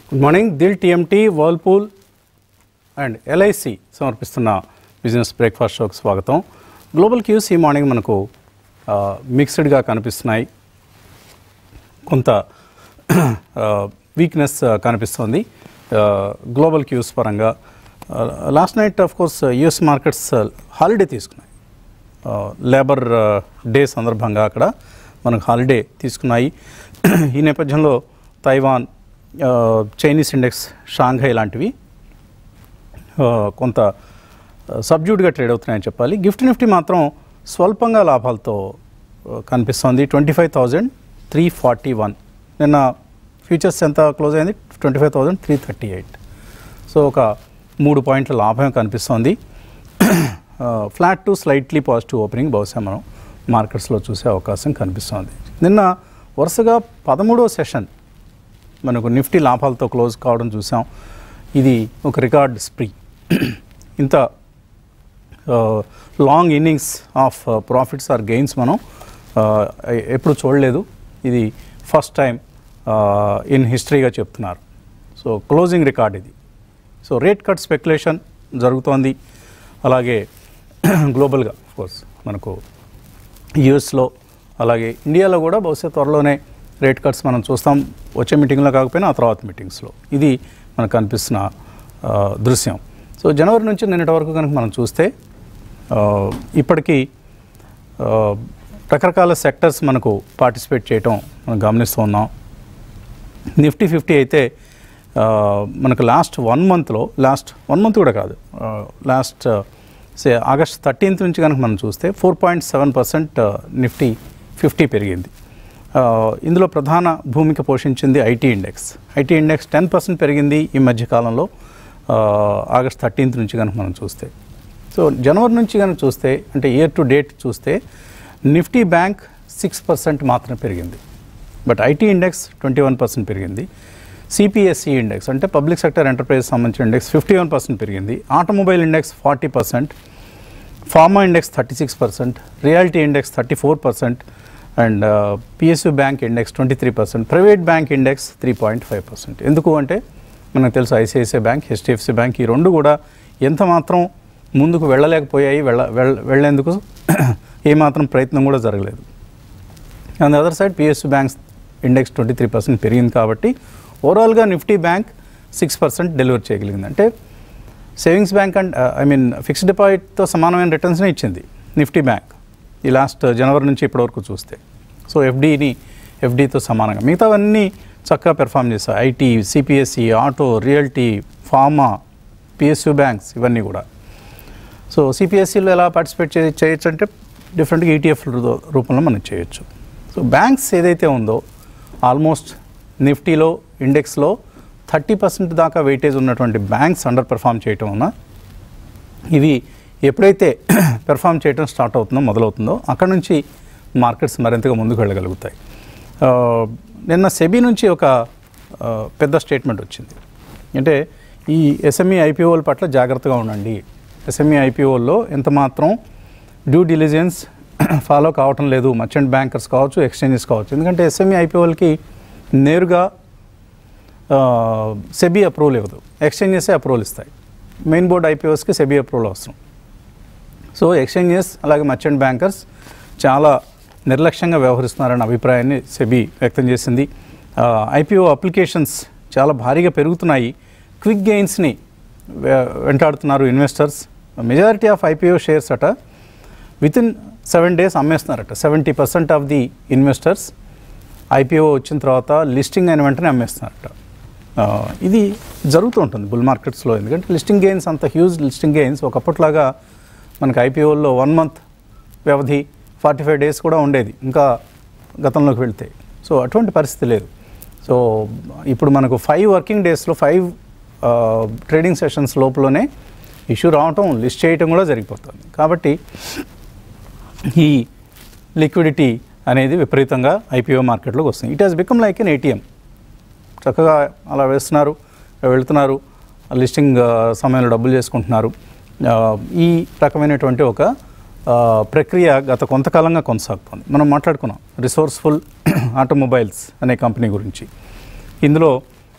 Good morning Dil TMT Whirlpool and LIC సమర్పిస్తున్న business breakfast షోకి స్వాగతం గ్లోబల్ క్యూస్ ఈ మార్నింగ్ మనకు మిక్స్డ్గా కనిపిస్తున్నాయి కొంత వీక్నెస్ కనిపిస్తోంది గ్లోబల్ క్యూస్ పరంగా last night of course US markets holiday తీసుకున్నాయి లేబర్ డే సందర్భంగా అక్కడ మనకు హాలిడే తీసుకున్నాయి ఈ నేపథ్యంలో తైవాన్ ఆ, చైనీస్ ఇండెక్స్ షాంఘై లాంటివి ఆ, కొంత సబ్జ్యూడ్గా ట్రేడ్ అవుతున్నాయని చెప్పాలి గిఫ్ట్ నిఫ్టీ మాత్రం స్వల్పంగా లాభాలతో ఆ, కనిపిస్తోంది twenty five thousand three forty one నిన్న ఫ్యూచర్స్ ఎంత క్లోజ్ అయింది twenty five thousand three thirty eight so ఒక మూడు పాయింట్ల లాభం కనిపిస్తోంది flat to slightly positive opening బహుశా మనం మార్కెట్స్లో చూసే అవకాశం కనిపిస్తోంది నిన్న వరుసగా పదమూడో సెషన్ మనకు నిఫ్టీ లాభాలతో క్లోజ్ కావడం చూసాం ఇది ఒక రికార్డ్ స్ప్రీ ఇంత long innings of profits or gains మనం uh, ఎప్పుడు చూడలేదు ఇది ఫస్ట్ టైం ఇన్ హిస్టరీగా చెప్తున్నారు సో క్లోజింగ్ రికార్డ్ ఇది సో రేట్ కట్ స్పెక్యులేషన్ జరుగుతోంది అలాగే గ్లోబల్గా కోర్స్ మనకు యూఎస్లో అలాగే ఇండియాలో కూడా బహుశా త్వరలోనే రేట్ కట్స్ మనం చూస్తాం వచ్చే మీటింగ్లో కాకపోయినా ఆ తర్వాత మీటింగ్స్లో ఇది మనకు కనిపిస్తున్న ఆ, దృశ్యం సో జనవరి నుంచి నిన్నటి వరకు కనుక మనం చూస్తే ఆ, ఇప్పటికీ ఆ, రకరకాల సెక్టర్స్ మనకు పార్టిసిపేట్ చేయటం మనం గమనిస్తూ ఉన్నాం నిఫ్టీ ఫిఫ్టీ అయితే ఆ, మనకు లాస్ట్ వన్ మంత్లో లాస్ట్ వన్ మంత్ కూడా కాదు లాస్ట్ సే ఆగస్ట్ థర్టీన్త్ నుంచి కనుక మనం చూస్తే four point seven percent Nifty fifty పెరిగింది ఆ, ఇందులో ప్రధాన భూమిక పోషించింది IT index IT index ten percent పెరిగింది ఈ మధ్యకాలంలో ఆ, ఆగస్ట్ థర్టీన్త్ నుంచి కనుక మనం చూస్తే సో జనవరి నుంచి కనుక చూస్తే అంటే ఇయర్ టు డేట్ చూస్తే నిఫ్టీ బ్యాంక్ సిక్స్ పర్సెంట్ మాత్రమే పెరిగింది but IT index twenty one percent పెరిగింది సిపిఎస్సి ఇండెక్స్ అంటే పబ్లిక్ సెక్టర్ ఎంటర్ప్రైజ్ సంబంధించిన ఇండెక్స్ ఫిఫ్టీ వన్ పర్సెంట్ పెరిగింది automobile index forty percent pharma index thirty six percent reality index thirty four percent and PSU bank index twenty three percent private bank index three point five percent ఎందుకు అంటే మనకు తెలుసు ICICI bank HDFC bank ఈ రెండు కూడా ఎంత మాత్రం ముందుకు వెళ్ళలేకపోయాయి వెళ్ళ వెళ్ళ వెళ్ళేందుకు ఏమాత్రం ప్రయత్నం కూడా జరగలేదు on the other side PSU banks index twenty three percent పెరిగింది కాబట్టి ఓవరాల్గా Nifty bank six percent deliver చేయగలిగింది అంటే savings bank and I mean fixed డిపాజిట్తో సమానమైన రిటర్న్స్నే ఇచ్చింది నిఫ్టీ బ్యాంక్ ఈ లాస్ట్ జనవరి నుంచి ఇప్పటివరకు చూస్తే సో ఎఫ్డీని ఎఫ్డీతో సమానంగా మిగతావన్నీ చక్కగా పెర్ఫామ్ చేస్తాయి IT CPSE auto realty pharma PSU banks ఇవన్నీ కూడా సో సిపిఎస్సిలో ఎలా పార్టిసిపేట్ చే చేయొచ్చు అంటే డిఫరెంట్గా ఈటీఎఫ్ రూపంలో మనం చేయొచ్చు సో బ్యాంక్స్ ఏదైతే ఉందో ఆల్మోస్ట్ నిఫ్టీలో ఇండెక్స్లో థర్టీ పర్సెంట్ దాకా వెయిటేజ్ ఉన్నటువంటి బ్యాంక్స్ అండర్ పెర్ఫామ్ చేయటం వలన ఇవి ఎప్పుడైతే పెర్ఫామ్ చేయడం స్టార్ట్ అవుతుందో మొదలవుతుందో అక్కడ నుంచి మార్కెట్స్ మరింతగా ముందుకు వెళ్ళగలుగుతాయి ఆ, నిన్న సెబీ నుంచి ఒక ఆ, పెద్ద స్టేట్మెంట్ వచ్చింది అంటే ఈ ఎస్ఎంఈ ఐపీఓల పట్ల జాగ్రత్తగా ఉండండి ఎస్ఎంఈ ఐపీఓల్లో ఎంత మాత్రం డ్యూ డిలిజెన్స్ ఫాలో కావటం లేదు మర్చెంట్ బ్యాంకర్స్ కావచ్చు ఎక్స్చేంజెస్ కావచ్చు ఎందుకంటే ఎస్ఎంఈ ఐపీఓలకి నేరుగా సెబీ అప్రూవల్ ఇవ్వదు ఎక్స్చేంజెసే అప్రూవల్ ఇస్తాయి మెయిన్ బోర్డ్ ఐపీఓస్కి సెబీ అప్రూవల్ అవసరం సో ఎక్స్చేంజెస్ అలాగే మర్చెంట్ బ్యాంకర్స్ చాలా నిర్లక్ష్యంగా వ్యవహరిస్తున్నారన్న అభిప్రాయాన్ని సెబీ వ్యక్తం చేసింది ఐపీఓ అప్లికేషన్స్ చాలా భారీగా పెరుగుతున్నాయి క్విక్ గెయిన్స్ని వెంటాడుతున్నారు investors majority of IPO shares అట విత్ ఇన్ సెవెన్ డేస్ అమ్మేస్తున్నారట seventy percent of the investors IPO వచ్చిన తర్వాత లిస్టింగ్ అయిన వెంటనే అమ్మేస్తున్నారట ఆ, ఇది జరుగుతూ ఉంటుంది బుల్ మార్కెట్స్లో ఎందుకంటే లిస్టింగ్ గెయిన్స్ అంత హ్యూజ్ లిస్టింగ్ గెయిన్స్ ఒకప్పట్లాగా మనకి ఐపీఓల్లో వన్ మంత్ వ్యవధి ఫార్టీ ఫైవ్ డేస్ కూడా ఉండేది ఇంకా గతంలోకి వెళ్తే సో అటువంటి పరిస్థితి లేదు సో ఇప్పుడు మనకు ఫైవ్ వర్కింగ్ డేస్లో ఫైవ్ ట్రేడింగ్ సెషన్స్ లోపలనే ఇష్యూ రావటం లిస్ట్ చేయటం కూడా జరిగిపోతుంది కాబట్టి ఈ లిక్విడిటీ అనేది విపరీతంగా ఐపీఓ మార్కెట్లోకి వస్తుంది it has become like an ATM చక్కగా అలా వేస్తున్నారు వెళ్తున్నారు లిస్టింగ్ ఆ, సమయంలో డబ్బులు చేసుకుంటున్నారు ఆ, ఈ రకమైనటువంటి ఒక ఆ, ప్రక్రియ గత కొంతకాలంగా కొనసాగుతుంది మనం మాట్లాడుకున్నాం రిసోర్స్ఫుల్ ఆటోమొబైల్స్ అనే కంపెనీ గురించి ఇందులో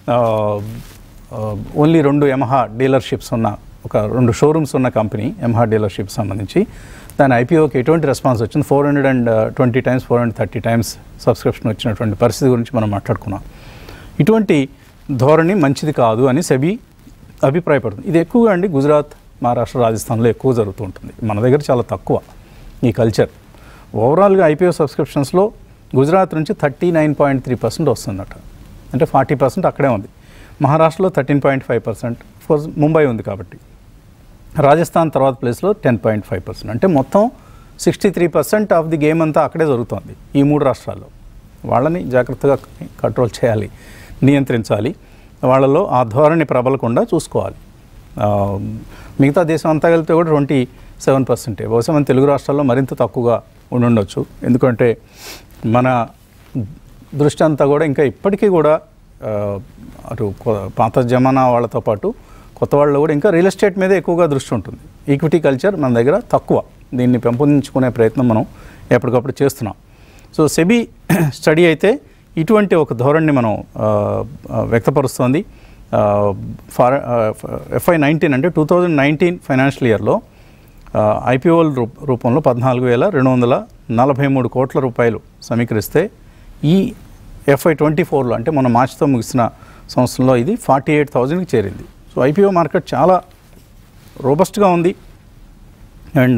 ఓన్లీ రెండు యమహా డీలర్షిప్స్ ఉన్న ఒక రెండు షోరూమ్స్ ఉన్న కంపెనీ యమహా డీలర్షిప్ సంబంధించి దాని ఐపీఓకి ఎటువంటి రెస్పాన్స్ వచ్చింది four hundred and twenty times four hundred thirty times subscription వచ్చినటువంటి పరిస్థితి గురించి మనం మాట్లాడుకున్నాం ఇటువంటి ధోరణి మంచిది కాదు అని సెబీ అభిప్రాయపడుతుంది ఇది ఎక్కువగా అండి గుజరాత్ మహారాష్ట్ర రాజస్థాన్లో ఎక్కువ జరుగుతూ ఉంటుంది మన దగ్గర చాలా తక్కువ ఈ కల్చర్ ఓవరాల్గా ఐపీఓ సబ్స్క్రిప్షన్స్లో గుజరాత్ నుంచి thirty nine point three percent వస్తుందట అంటే ఫార్టీ పర్సెంట్ అక్కడే ఉంది మహారాష్ట్రలో థర్టీన్ పాయింట్ ఫైవ్ పర్సెంట్ ఫోర్స్ ముంబై ఉంది కాబట్టి రాజస్థాన్ తర్వాత ప్లేస్లో టెన్ పాయింట్ ఫైవ్ పర్సెంట్ అంటే మొత్తం sixty three percent of the game అంతా అక్కడే జరుగుతోంది ఈ మూడు రాష్ట్రాల్లో వాళ్ళని జాగ్రత్తగా కంట్రోల్ చేయాలి నియంత్రించాలి వాళ్ళలో ఆ ధోరణి ప్రబలకుండా చూసుకోవాలి ఆ, మిగతా దేశం అంతా కలిపితే కూడా ట్వంటీ సెవెన్ పర్సెంటే బహుశా మన తెలుగు రాష్ట్రాల్లో మరింత తక్కువగా ఉండుండొచ్చు ఎందుకంటే మన దృష్టి అంతా కూడా ఇంకా ఇప్పటికీ కూడా ఆ, అటు కొ- పాత జమానా వాళ్ళతో పాటు కొత్త వాళ్ళు కూడా ఇంకా రియల్ ఎస్టేట్ మీదే ఎక్కువగా దృష్టి ఉంటుంది ఈక్విటీ కల్చర్ మన దగ్గర తక్కువ దీన్ని పెంపొందించుకునే ప్రయత్నం మనం ఎప్పటికప్పుడు చేస్తున్నాం సో సెబీ స్టడీ అయితే ఇటువంటి ఒక ధోరణిని మనం ఆ, ఆ, వ్యక్తపరుస్తోంది ఫార్ ఎఫ్ఐ నైన్టీన్ అంటే టూ థౌజండ్ నైన్టీన్ ఫైనాన్షియల్ ఇయర్లో ఐపీఓల రూప రూపంలో పద్నాలుగు వేల రెండు వందల నలభై మూడు కోట్ల రూపాయలు సమీకరిస్తే ఈ ఎఫ్ఐ ట్వంటీ ఫోర్లో అంటే మన మార్చితో ముగిసిన సంవత్సరంలో ఇది ఫార్టీ ఎయిట్ థౌజండ్కి చేరింది సో ఐపీఓ మార్కెట్ చాలా రోబస్ట్గా ఉంది అండ్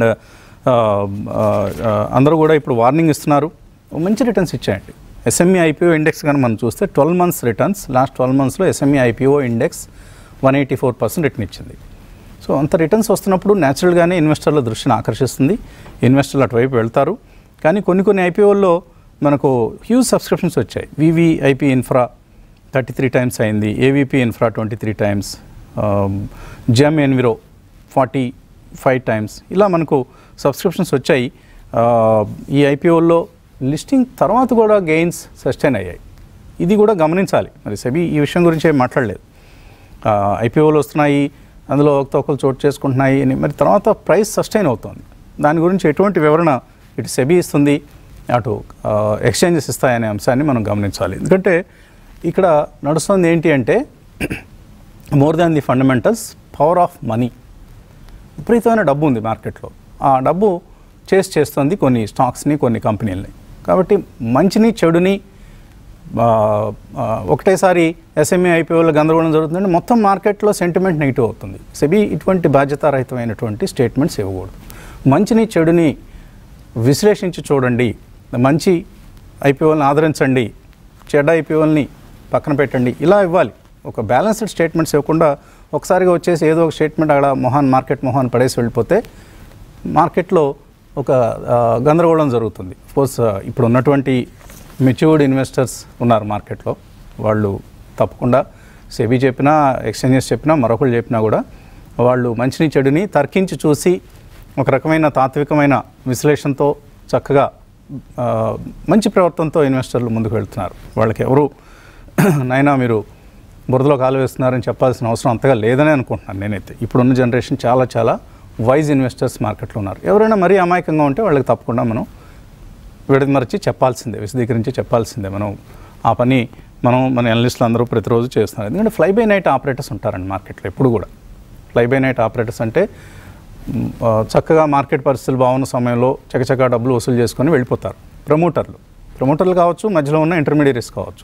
అందరూ కూడా ఇప్పుడు వార్నింగ్ ఇస్తున్నారు మంచి రిటర్న్స్ ఇచ్చాయండి ఎస్ఎంఈ ఐపీఓ ఇండెక్స్ కానీ మనం చూస్తే twelve months returns last twelve మంత్స్లో SME IPO index one eighty four percent return ఇచ్చింది సో అంత రిటర్న్స్ వస్తున్నప్పుడు న్యాచురల్గానే ఇన్వెస్టర్ల దృష్టిని ఆకర్షిస్తుంది ఇన్వెస్టర్లు అటువైపు వెళ్తారు కానీ కొన్ని కొన్ని ఐపీఓల్లో మనకు హ్యూజ్ సబ్స్క్రిప్షన్స్ వచ్చాయి VVIP Infra thirty three times అయింది AVP Infra twenty three times Gem Enviro forty five times ఇలా మనకు సబ్స్క్రిప్షన్స్ వచ్చాయి ఆ, ఈ ఐపీఓల్లో లిస్టింగ్ తర్వాత కూడా గెయిన్స్ సస్టైన్ అయ్యాయి ఇది కూడా గమనించాలి మరి సెబీ ఈ విషయం గురించి ఏం మాట్లాడలేదు ఐపీఓలు వస్తున్నాయి అందులో ఒకరు చోటు చేసుకుంటున్నాయి అని మరి తర్వాత ప్రైస్ సస్టైన్ అవుతుంది దాని గురించి ఎటువంటి వివరణ ఇటు సెబీ ఇస్తుంది అటు ఎక్స్చేంజెస్ ఇస్తాయనే అంశాన్ని మనం గమనించాలి ఎందుకంటే ఇక్కడ నడుస్తుంది ఏంటి అంటే more than the fundamentals power of money విపరీతమైన డబ్బు ఉంది మార్కెట్లో ఆ డబ్బు చేసి చేస్తుంది కొన్ని స్టాక్స్ని కొన్ని కంపెనీలని కాబట్టి మంచిని చెడుని ఆ, ఆ, ఒకటేసారి ఎస్ఎంఏ ఐపీఓలో గందరగోళం జరుగుతుందంటే మొత్తం మార్కెట్లో సెంటిమెంట్ నెగిటివ్ అవుతుంది సెబీ ఇటువంటి బాధ్యతారహితమైనటువంటి స్టేట్మెంట్స్ ఇవ్వకూడదు మంచిని చెడుని విశ్లేషించి చూడండి మంచి ఐపీఓల్ని ఆదరించండి చెడ్డ ఐపీఓల్ని పక్కన పెట్టండి ఇలా ఇవ్వాలి ఒక బ్యాలెన్స్డ్ స్టేట్మెంట్స్ ఇవ్వకుండా ఒకసారిగా వచ్చేసి ఏదో ఒక స్టేట్మెంట్ అక్కడ మొహాన్ మార్కెట్ మొహాన్ పడేసి వెళ్ళిపోతే మార్కెట్లో ఒక ఆ, గందరగోళం జరుగుతుంది కోర్స్ ఇప్పుడు ఉన్నటువంటి మెచ్యూర్డ్ ఇన్వెస్టర్స్ ఉన్నారు మార్కెట్లో వాళ్ళు తప్పకుండా సెబీ చెప్పినా ఎక్స్చేంజెస్ చెప్పినా మరొకరు చెప్పినా కూడా వాళ్ళు మంచిని చెడుని తర్కించి చూసి ఒక రకమైన తాత్వికమైన విశ్లేషణతో చక్కగా ఆ, మంచి ప్రవర్తనతో ఇన్వెస్టర్లు ముందుకు వెళ్తున్నారు వాళ్ళకి ఎవరు నైనా మీరు బురదలో కాలు వేస్తున్నారని చెప్పాల్సిన అవసరం అంతగా లేదని అనుకుంటున్నాను నేనైతే ఇప్పుడున్న జనరేషన్ చాలా చాలా వైజ్ ఇన్వెస్టర్స్ మార్కెట్లో ఉన్నారు ఎవరైనా మరీ అమాయకంగా ఉంటే వాళ్ళకి తప్పకుండా మనం విడమరిచి చెప్పాల్సిందే విశదీకరించి చెప్పాల్సిందే మనం ఆ పని మనం మన అనలిస్టులు అందరూ ప్రతిరోజు చేస్తున్నారు ఎందుకంటే ఫ్లై బై నైట్ ఆపరేటర్స్ ఉంటారండి మార్కెట్లో ఎప్పుడు కూడా ఫ్లై బై నైట్ ఆపరేటర్స్ అంటే మ్, ఆ, చక్కగా మార్కెట్ పరిస్థితులు బాగున్న సమయంలో చకచకా డబ్బులు వసూలు చేసుకొని వెళ్ళిపోతారు ప్రమోటర్లు ప్రమోటర్లు కావచ్చు మధ్యలో ఉన్న ఇంటర్మీడియట్స్ కావచ్చు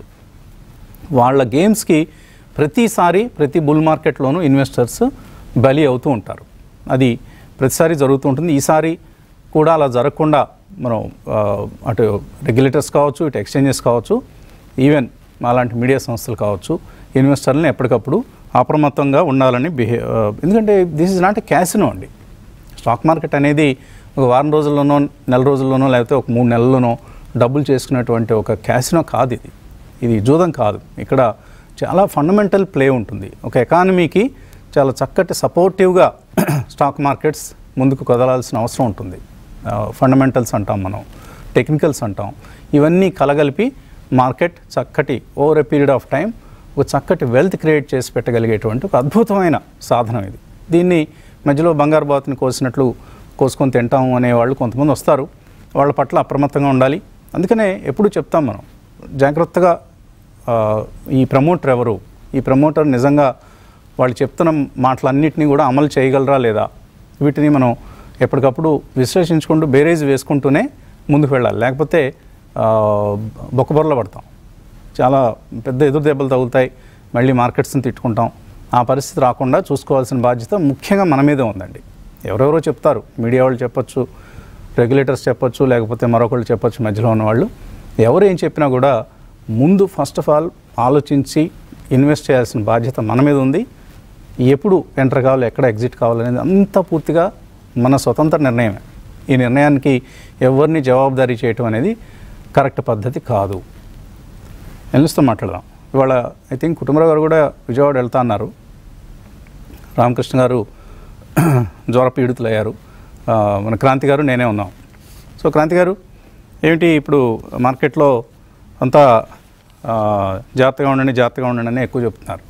వాళ్ళ గేమ్స్కి ప్రతిసారి ప్రతి బుల్ మార్కెట్లోనూ ఇన్వెస్టర్స్ బలి అవుతూ ఉంటారు అది ప్రతిసారి జరుగుతూ ఉంటుంది ఈసారి కూడా అలా జరగకుండా మనం ఆ, అటు రెగ్యులేటర్స్ కావచ్చు ఇటు ఎక్స్చేంజెస్ కావచ్చు ఈవెన్ మాలాంటి మీడియా సంస్థలు కావచ్చు ఇన్వెస్టర్లని ఎప్పటికప్పుడు అప్రమత్తంగా ఉండాలని బిహే ఆ, ఎందుకంటే this is not a casino అండి స్టాక్ మార్కెట్ అనేది ఒక వారం రోజుల్లోనో నెల రోజుల్లోనో లేకపోతే ఒక మూడు నెలల్లోనో డబ్బులు చేసుకునేటువంటి ఒక క్యాసినో కాదు ఇది ఇది జూదం కాదు ఇక్కడ చాలా ఫండమెంటల్ ప్లే ఉంటుంది ఒక ఎకానమీకి చాలా చక్కటి సపోర్టివ్గా స్టాక్ మార్కెట్స్ ముందుకు కదలాల్సిన అవసరం ఉంటుంది ఫండమెంటల్స్ అంటాం మనం టెక్నికల్స్ అంటాం ఇవన్నీ కలగలిపి మార్కెట్ చక్కటి over a period of time ఒక చక్కటి వెల్త్ క్రియేట్ చేసి పెట్టగలిగేటువంటి ఒక అద్భుతమైన సాధనం ఇది దీన్ని మధ్యలో బంగారు బాతుని కోసినట్లు కోసుకొని తింటాము అనేవాళ్ళు కొంతమంది వస్తారు వాళ్ళ పట్ల అప్రమత్తంగా ఉండాలి అందుకనే ఎప్పుడు చెప్తాం మనం జాగ్రత్తగా ఆ, ఈ ప్రమోటర్ ఎవరు ఈ ప్రమోటర్ నిజంగా వాళ్ళు చెప్తున్న మాటలన్నింటినీ కూడా అమలు చేయగలరా లేదా వీటిని మనం ఎప్పటికప్పుడు విశ్లేషించుకుంటూ బేరేజ్ వేసుకుంటూనే ముందుకు వెళ్ళాలి లేకపోతే ఆ, బొక్కబొరలో పడతాం చాలా పెద్ద ఎదురు దెబ్బలు తగులుతాయి మళ్ళీ మార్కెట్స్ని తిట్టుకుంటాం ఆ పరిస్థితి రాకుండా చూసుకోవాల్సిన బాధ్యత ముఖ్యంగా మన మీదే ఉందండి ఎవరెవరో చెప్తారు మీడియా వాళ్ళు చెప్పొచ్చు రెగ్యులేటర్స్ చెప్పొచ్చు లేకపోతే మరొకళ్ళు చెప్పొచ్చు మధ్యలో ఉన్నవాళ్ళు ఎవరు ఏం చెప్పినా కూడా ముందు ఫస్ట్ ఆఫ్ ఆల్ ఆలోచించి ఇన్వెస్ట్ చేయాల్సిన బాధ్యత మన మీద ఉంది ఎప్పుడు ఎంటర్ కావాలి ఎక్కడ ఎగ్జిట్ కావాలనేది అంతా పూర్తిగా మన స్వతంత్ర నిర్ణయమే ఈ నిర్ణయానికి ఎవరిని జవాబుదారీ చేయటం అనేది కరెక్ట్ పద్ధతి కాదు ఎన్నిస్తో మాట్లాడదాం ఇవాళ ఐ థింక్ కుటుంబరావు గారు కూడా విజయవాడ వెళ్తా అన్నారు రామకృష్ణ గారు జ్వర పీడితులయ్యారు ఆ, మన క్రాంతి గారు నేనే ఉన్నాం సో క్రాంతి గారు ఏమిటి ఇప్పుడు మార్కెట్లో అంతా ఆ, జాగ్రత్తగా ఉండండి జాగ్రత్తగా ఉండండి అని ఎక్కువ చెప్తున్నారు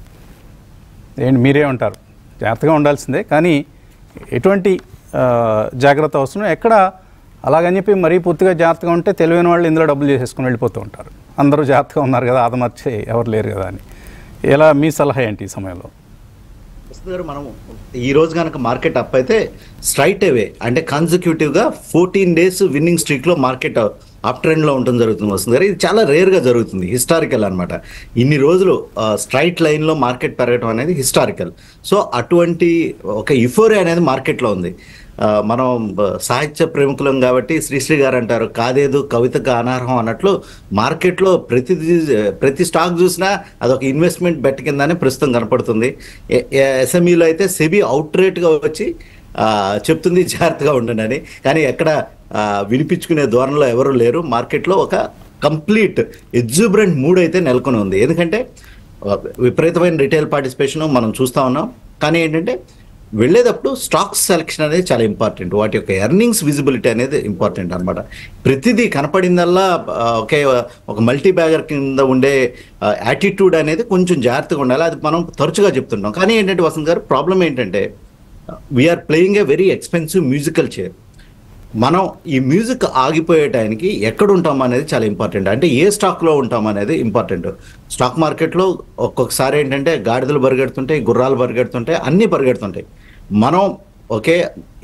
ఏంటి మీరే ఉంటారు జాగ్రత్తగా ఉండాల్సిందే కానీ ఎటువంటి ఆ, జాగ్రత్త అవసరం ఎక్కడ అలాగని చెప్పి మరీ పూర్తిగా జాగ్రత్తగా ఉంటే తెలివైన వాళ్ళు ఇందులో డబ్బులు చేసేసుకుని వెళ్ళిపోతూ ఉంటారు అందరూ జాగ్రత్తగా ఉన్నారు కదా ఆదమర్చే ఎవరు లేరు కదా అని ఎలా మీ సలహా ఏంటి ఈ సమయంలో వసంత్ గారు మనం ఈ రోజు కనుక మార్కెట్ అప్ అయితే స్ట్రైట్ అవే అంటే కన్సిక్యూటివ్ గా ఫోర్టీన్ డేస్ విన్నింగ్ స్ట్రీక్ లో మార్కెట్ అప్ ట్రెండ్ లో ఉండడం జరుగుతుంది వస్తుంది గారు ఇది చాలా రేర్ గా జరుగుతుంది హిస్టారికల్ అన్నమాట ఇన్ని రోజులు స్ట్రైట్ లైన్ లో మార్కెట్ పెరగడం అనేది హిస్టారికల్ సో అటువంటి ఒక ఇఫోరియా అనేది మార్కెట్ లో ఉంది ఆ, మనం బ- సాహిత్య ప్రముఖులం కాబట్టి శ్రీశ్రీ గారు అంటారు కాదేదు కవితకు అనర్హం అన్నట్లు మార్కెట్లో ప్రతి ప్రతి స్టాక్ చూసినా అదొక ఇన్వెస్ట్మెంట్ బెట్ కిందనే ప్రస్తుతం కనపడుతుంది ఎస్ఎంఈలో అయితే సెబీ అవుట్ రేట్గా వచ్చి ఆ, చెప్తుంది జాగ్రత్తగా ఉండండి అని కానీ ఎక్కడ ఆ, వినిపించుకునే ధోరణిలో ఎవరు లేరు మార్కెట్లో ఒక కంప్లీట్ ఎగ్జూబరెంట్ మూడ్ అయితే నెలకొని ఉంది ఎందుకంటే ఆ, విపరీతమైన రిటైల్ పార్టిసిపేషన్ మనం చూస్తా ఉన్నాం కానీ ఏంటంటే వెళ్ళేటప్పుడు స్టాక్స్ సెలెక్షన్ అనేది చాలా ఇంపార్టెంట్ వాటి యొక్క ఎర్నింగ్స్ విజిబిలిటీ అనేది ఇంపార్టెంట్ అనమాట ప్రతిదీ కనపడిందల్లా ఆ, ఒకే ఒక మల్టీ బ్యాగర్ కింద ఉండే యాటిట్యూడ్ అనేది కొంచెం జాగ్రత్తగా ఉండాలి అది మనం తరచుగా చెప్తుంటాం కానీ ఏంటంటే వసంత్ గారు ప్రాబ్లం ఏంటంటే we're playing a very expensive musical chair మనం ఈ మ్యూజిక్ ఆగిపోయే టైంకి ఎక్కడ ఉంటాం అనేది చాలా ఇంపార్టెంట్ అంటే ఏ స్టాక్లో ఉంటాం అనేది ఇంపార్టెంట్ స్టాక్ మార్కెట్లో ఒక్కొక్కసారి ఏంటంటే గాడిదలు పరిగెడుతుంటాయి గుర్రాలు పరిగెడుతుంటాయి అన్నీ పరిగెడుతుంటాయి మనం ఒకే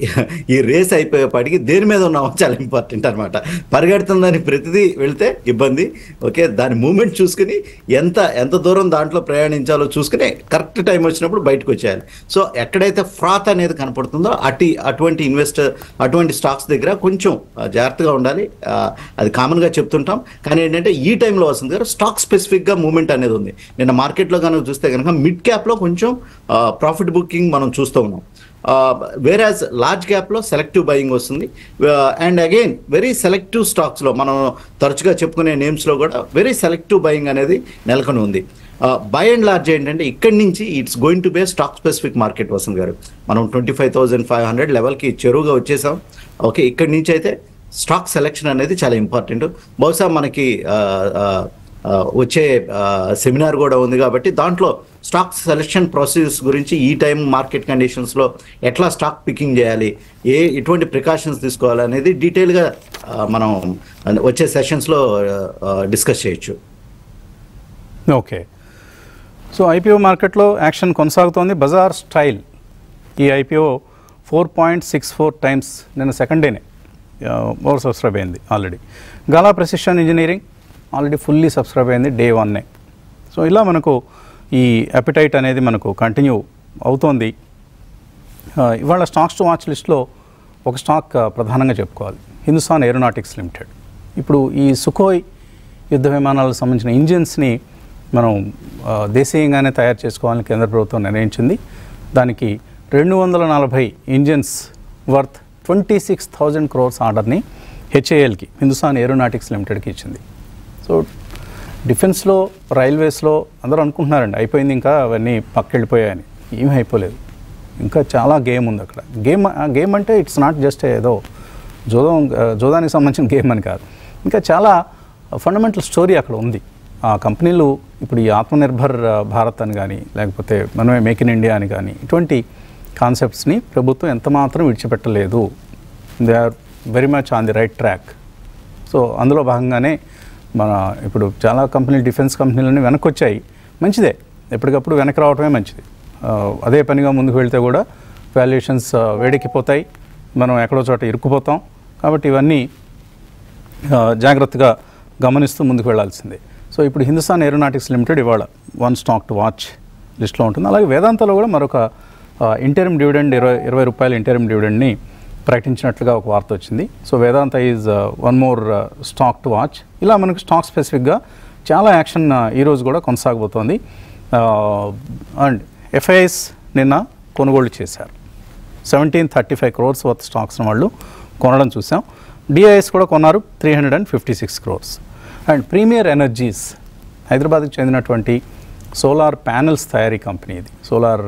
ఈ రేస్ అయిపోయేపాటికి దేని మీద ఉన్నామో చాలా ఇంపార్టెంట్ అనమాట పరిగెడుతుందని ప్రతిదీ వెళ్తే ఇబ్బంది ఓకే దాని మూమెంట్ చూసుకుని ఎంత ఎంత దూరం దాంట్లో ప్రయాణించాలో చూసుకుని కరెక్ట్ టైం వచ్చినప్పుడు బయటకు వచ్చేయాలి సో ఎక్కడైతే ఫ్రాత్ అనేది కనపడుతుందో అటు అటువంటి ఇన్వెస్టర్ అటువంటి స్టాక్స్ దగ్గర కొంచెం ఆ, జాగ్రత్తగా ఉండాలి ఆ, అది కామన్గా చెప్తుంటాం కానీ ఏంటంటే ఈ టైంలో వస్తుంది కదా స్టాక్ స్పెసిఫిక్గా మూమెంట్ అనేది ఉంది నిన్న మార్కెట్లో కనుక చూస్తే కనుక మిడ్ క్యాప్లో కొంచెం ప్రాఫిట్ బుకింగ్ మనం చూస్తూ ఉన్నాం వేరాజ్ లార్జ్ క్యాప్లో సెలెక్టివ్ బయింగ్ వస్తుంది అండ్ అగైన్ వెరీ సెలెక్టివ్ స్టాక్స్లో మనం తరచుగా చెప్పుకునే నేమ్స్లో కూడా వెరీ సెలెక్టివ్ బయింగ్ అనేది నెలకొని ఉంది బై అండ్ లార్జ్ ఏంటంటే ఇక్కడి నుంచి it's going to be stock specific market వస్తుంది గారు మనం twenty five thousand five hundred లెవెల్కి చెరువుగా వచ్చేసాం ఓకే ఇక్కడి నుంచి అయితే స్టాక్ సెలెక్షన్ అనేది చాలా ఇంపార్టెంట్ బహుశా మనకి ఆ, ఆ, ఆ, వచ్చే సెమినార్ కూడా ఉంది కాబట్టి దాంట్లో స్టాక్ సెలెక్షన్ ప్రాసెస్ గురించి ఈ టైం మార్కెట్ కండిషన్స్లో ఎట్లా స్టాక్ పికింగ్ చేయాలి ఏ ఎటువంటి ప్రికాషన్స్ తీసుకోవాలి అనేది డీటెయిల్గా మనం వచ్చే సెషన్స్లో డిస్కస్ చేయొచ్చు ఓకే సో ఐపీఓ మార్కెట్లో యాక్షన్ కొనసాగుతోంది బజార్ స్టైల్ ఈ IPO four point six four times నిన్న సెకండ్ డేనే ఓవర్ సబ్స్క్రైబ్ అయింది already Gala Precision Engineering already fully subscribe అయింది డే వన్నే సో ఇలా మనకు ఈ అపిటైట్ అనేది మనకు కంటిన్యూ అవుతోంది ఆ, ఇవాళ స్టాక్స్ టు వాచ్ లిస్ట్లో ఒక స్టాక్ ఆ, ప్రధానంగా చెప్పుకోవాలి హిందుస్థాన్ ఏరోనాటిక్స్ లిమిటెడ్ ఇప్పుడు ఈ సుకోయ్ యుద్ధ విమానాలకు సంబంధించిన ఇంజిన్స్ని మనం ఆ, దేశీయంగానే తయారు చేసుకోవాలని కేంద్ర ప్రభుత్వం నిర్ణయించింది దానికి రెండు వందల నలభై engines worth twenty six thousand crores ఆర్డర్ని హెచ్ఏఎల్కి హిందుస్థాన్ ఏరోనాటిక్స్ లిమిటెడ్కి ఇచ్చింది సో డిఫెన్స్లో రైల్వేస్లో అందరూ అనుకుంటున్నారండి అయిపోయింది ఇంకా అవన్నీ పక్కెళ్ళిపోయాయని ఏమీ అయిపోలేదు ఇంకా చాలా గేమ్ ఉంది అక్కడ గేమ్ ఆ గేమ్ అంటే ఇట్స్ నాట్ జస్ట్ ఏదో జోదం ఆ, జోదానికి సంబంధించిన గేమ్ అని కాదు ఇంకా చాలా ఫండమెంటల్ స్టోరీ అక్కడ ఉంది ఆ కంపెనీలు ఇప్పుడు ఈ ఆత్మనిర్భర్ ఆ, భారత్ అని కానీ లేకపోతే మనమే మేక్ ఇన్ ఇండియా అని కానీ ఇటువంటి కాన్సెప్ట్స్ని ప్రభుత్వం ఎంత మాత్రం విడిచిపెట్టలేదు they are very much on the right track so అందులో భాగంగానే మన ఇప్పుడు చాలా కంపెనీలు డిఫెన్స్ కంపెనీలన్నీ వెనక్కి వచ్చాయి మంచిదే ఎప్పటికప్పుడు వెనక్కి రావటమే మంచిది ఆ, అదే పనిగా ముందుకు వెళ్తే కూడా వాల్యుయేషన్స్ వేడెక్కిపోతాయి మనం ఎక్కడో చోట ఇరుక్కుపోతాం కాబట్టి ఇవన్నీ ఆ, జాగ్రత్తగా గమనిస్తూ ముందుకు వెళ్ళాల్సిందే సో ఇప్పుడు హిందుస్థాన్ ఏరోనాటిక్స్ లిమిటెడ్ ఇవాళ వన్ స్టాక్ టు వాచ్ లిస్ట్లో ఉంటుంది అలాగే వేదాంతలో కూడా మరొక ఇంటరిమ్ డివిడెండ్ ఇరవై ఇరవై రూపాయల ఇంటరిమ్ డివిడెండ్ని ప్రకటించినట్లుగా ఒక వార్త వచ్చింది so Vedanta is one more stock to watch ఇలా మనకు స్టాక్ స్పెసిఫిక్గా చాలా యాక్షన్ ఈరోజు కూడా కొనసాగబోతోంది అండ్ ఎఫ్ఐఎస్ నిన్న కొనుగోలు చేశారు seventeen thirty five crores worth స్టాక్స్ని వాళ్ళు కొనడం చూసాం డిఐఎస్ కూడా కొన్నారు three hundred and fifty six crores and Premier Energies హైదరాబాద్కి చెందినటువంటి సోలార్ ప్యానెల్స్ తయారీ కంపెనీ ఇది సోలార్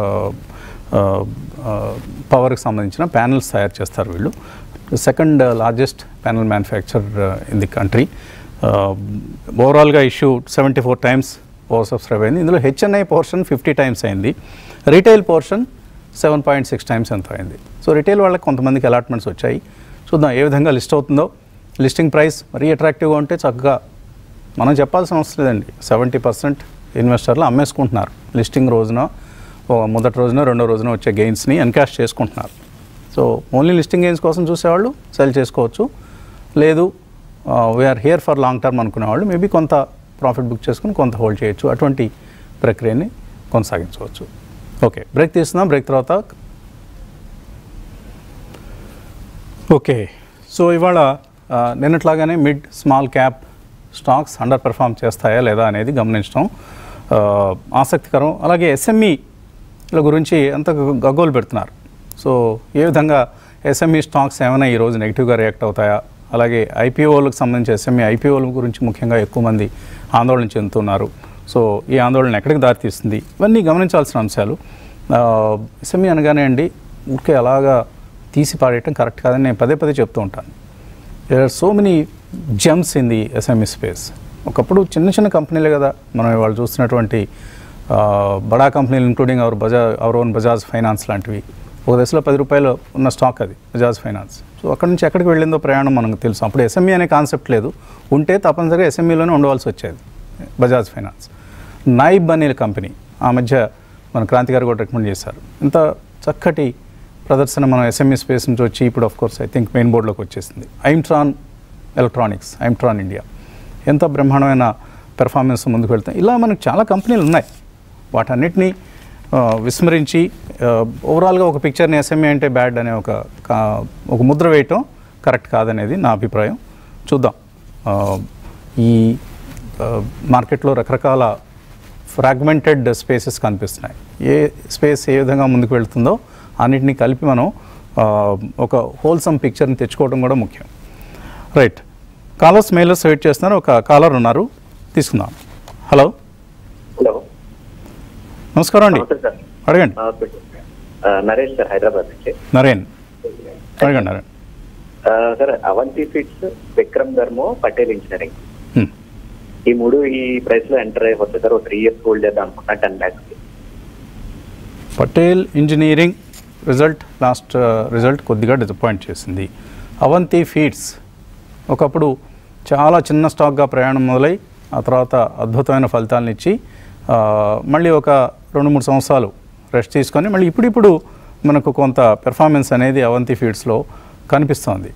పవర్కి సంబంధించిన ప్యానెల్స్ తయారు చేస్తారు వీళ్ళు second largest panel manufacture in the country ఓవరాల్గా issue seventy four times oversubscribe అయింది ఇందులో హెచ్ఎన్ఐ పోర్షన్ ఫిఫ్టీ టైమ్స్ అయింది retail portion seven point six times ఎంత అయింది సో రిటైల్ వాళ్ళకి కొంతమందికి అలాట్మెంట్స్ వచ్చాయి చూద్దాం ఏ విధంగా లిస్ట్ అవుతుందో లిస్టింగ్ ప్రైస్ మరీ అట్రాక్టివ్గా ఉంటే చక్కగా మనం చెప్పాల్సిన అవసరం లేదండి సెవెంటీ పర్సెంట్ ఇన్వెస్టర్లు అమ్మేసుకుంటున్నారు లిస్టింగ్ రోజున ఓ మొదటి రోజున రెండో రోజున వచ్చే గెయిన్స్ని ఎన్కాష్ చేసుకుంటున్నారు సో ఓన్లీ లిస్టింగ్ గెయిన్స్ కోసం చూసేవాళ్ళు సెల్ చేసుకోవచ్చు లేదు we're here for long term అనుకునేవాళ్ళు మేబీ కొంత ప్రాఫిట్ బుక్ చేసుకుని కొంత హోల్డ్ చేయొచ్చు అటువంటి ప్రక్రియని కొనసాగించవచ్చు ఓకే బ్రేక్ తీస్తున్నాం బ్రేక్ తర్వాత ఓకే సో ఇవాళ ఆ, నిన్నట్లాగానే mid small cap stocks underperform చేస్తాయా లేదా అనేది గమనించడం ఆ, ఆసక్తికరం అలాగే ఎస్ఎంఈల గురించి అంత గగ్గోలు పెడుతున్నారు సో ఏ విధంగా ఎస్ఎంఈ స్టాక్స్ ఏమైనా ఈరోజు నెగిటివ్గా రియాక్ట్ అవుతాయా అలాగే ఐపీఓలకు సంబంధించి ఎస్ఎంఈ ఐపీఓల గురించి ముఖ్యంగా ఎక్కువ మంది ఆందోళన చెందుతున్నారు సో ఈ ఆందోళన ఎక్కడికి దారితీస్తుంది ఇవన్నీ గమనించాల్సిన అంశాలు ఎస్ఎంఈ అనగానే అండి ఊరికే అలాగా తీసి పాడేయటం కరెక్ట్ కాదని నేను పదే పదే చెప్తూ ఉంటాను there are so many gems in the SME space ఒకప్పుడు చిన్న చిన్న కంపెనీలే కదా మనం ఇవాళ చూస్తున్నటువంటి ఆ, బడా కంపెనీలు including our Bajaj our own Bajaj Finance లాంటివి ఒక దశలో పది రూపాయలు ఉన్న స్టాక్ అది బజాజ్ ఫైనాన్స్ సో అక్కడ నుంచి ఎక్కడికి వెళ్ళిందో ప్రయాణం మనకు తెలుసు అప్పుడు ఎస్ఎంఈ అనే కాన్సెప్ట్ లేదు ఉంటే తప్పనిసరిగా ఎస్ఎంఈలోనే ఉండవలసి వచ్చేది బజాజ్ ఫైనాన్స్ నాయిబ్ అనే కంపెనీ ఆ మధ్య మన క్రాంతి గారు కూడా రికమెండ్ చేశారు ఇంత చక్కటి ప్రదర్శన మనం ఎస్ఎంఈ స్పేస్ నుంచి వచ్చి ఇప్పుడు of course I think main బోర్డులోకి వచ్చేసింది ఐమ్ట్రాన్ ఎలక్ట్రానిక్స్ ఐమ్ట్రాన్ ఇండియా ఎంత బ్రహ్మాండమైన పెర్ఫార్మెన్స్ ముందుకు వెళ్తాయి ఇలా మనకు చాలా కంపెనీలు ఉన్నాయి వాటన్నిటినీ ఆ, విస్మరించి ఓవరాల్గా ఒక పిక్చర్ని ఎస్ఎంఏ అంటే బ్యాడ్ అనే ఒక కా- ఒక ముద్ర వేయటం కరెక్ట్ కాదనేది నా అభిప్రాయం చూద్దాం ఆ, ఈ ఆ, మార్కెట్లో రకరకాల ఫ్రాగ్మెంటెడ్ స్పేసెస్ కనిపిస్తున్నాయి ఏ స్పేస్ ఏ విధంగా ముందుకు వెళ్తుందో అన్నిటినీ కలిపి మనం ఆ, ఒక హోల్సమ్ పిక్చర్ని తెచ్చుకోవడం కూడా ముఖ్యం రైట్ కాలర్స్ మెయిలర్స్ వెయిట్ చేస్తున్నారు ఒక కాలర్ ఉన్నారు తీసుకుందాం హలో హలో నమస్కారం అండి నమస్తే సార్ అడగండి నమస్తే సార్ ఆ, నరేష్ సార్ హైదరాబాద్ నుంచి నరేన్ అడగండి నరేన్ ఆ, సార్ అవంతి ఫిట్స్ విక్రమ్ ధర్మో పటేల్ ఇంజనీరింగ్ హ్మ్. ఈ మూడు ఈ ప్రైస్ లో ఎంటర్ అయిపోతుంది సార్ ఒక త్రీ ఇయర్స్ హోల్డ్ చేద్దాం అనుకున్నా టెన్ ల్యాక్స్ కి Patel Engineering result last result కొద్దిగా డిసప్పాయింట్ చేసింది అవంతి ఫీడ్స్ ఒకప్పుడు చాలా చిన్న స్టాక్గా ప్రయాణం మొదలై ఆ తర్వాత అద్భుతమైన ఫలితాలను ఇచ్చి ఆ, మళ్ళీ ఒక రెండు మూడు సంవత్సరాలు రెస్ట్ తీసుకొని మళ్ళీ ఇప్పుడిప్పుడు మనకు కొంత పెర్ఫార్మెన్స్ అనేది అవంతి ఫీడ్స్లో కనిపిస్తోంది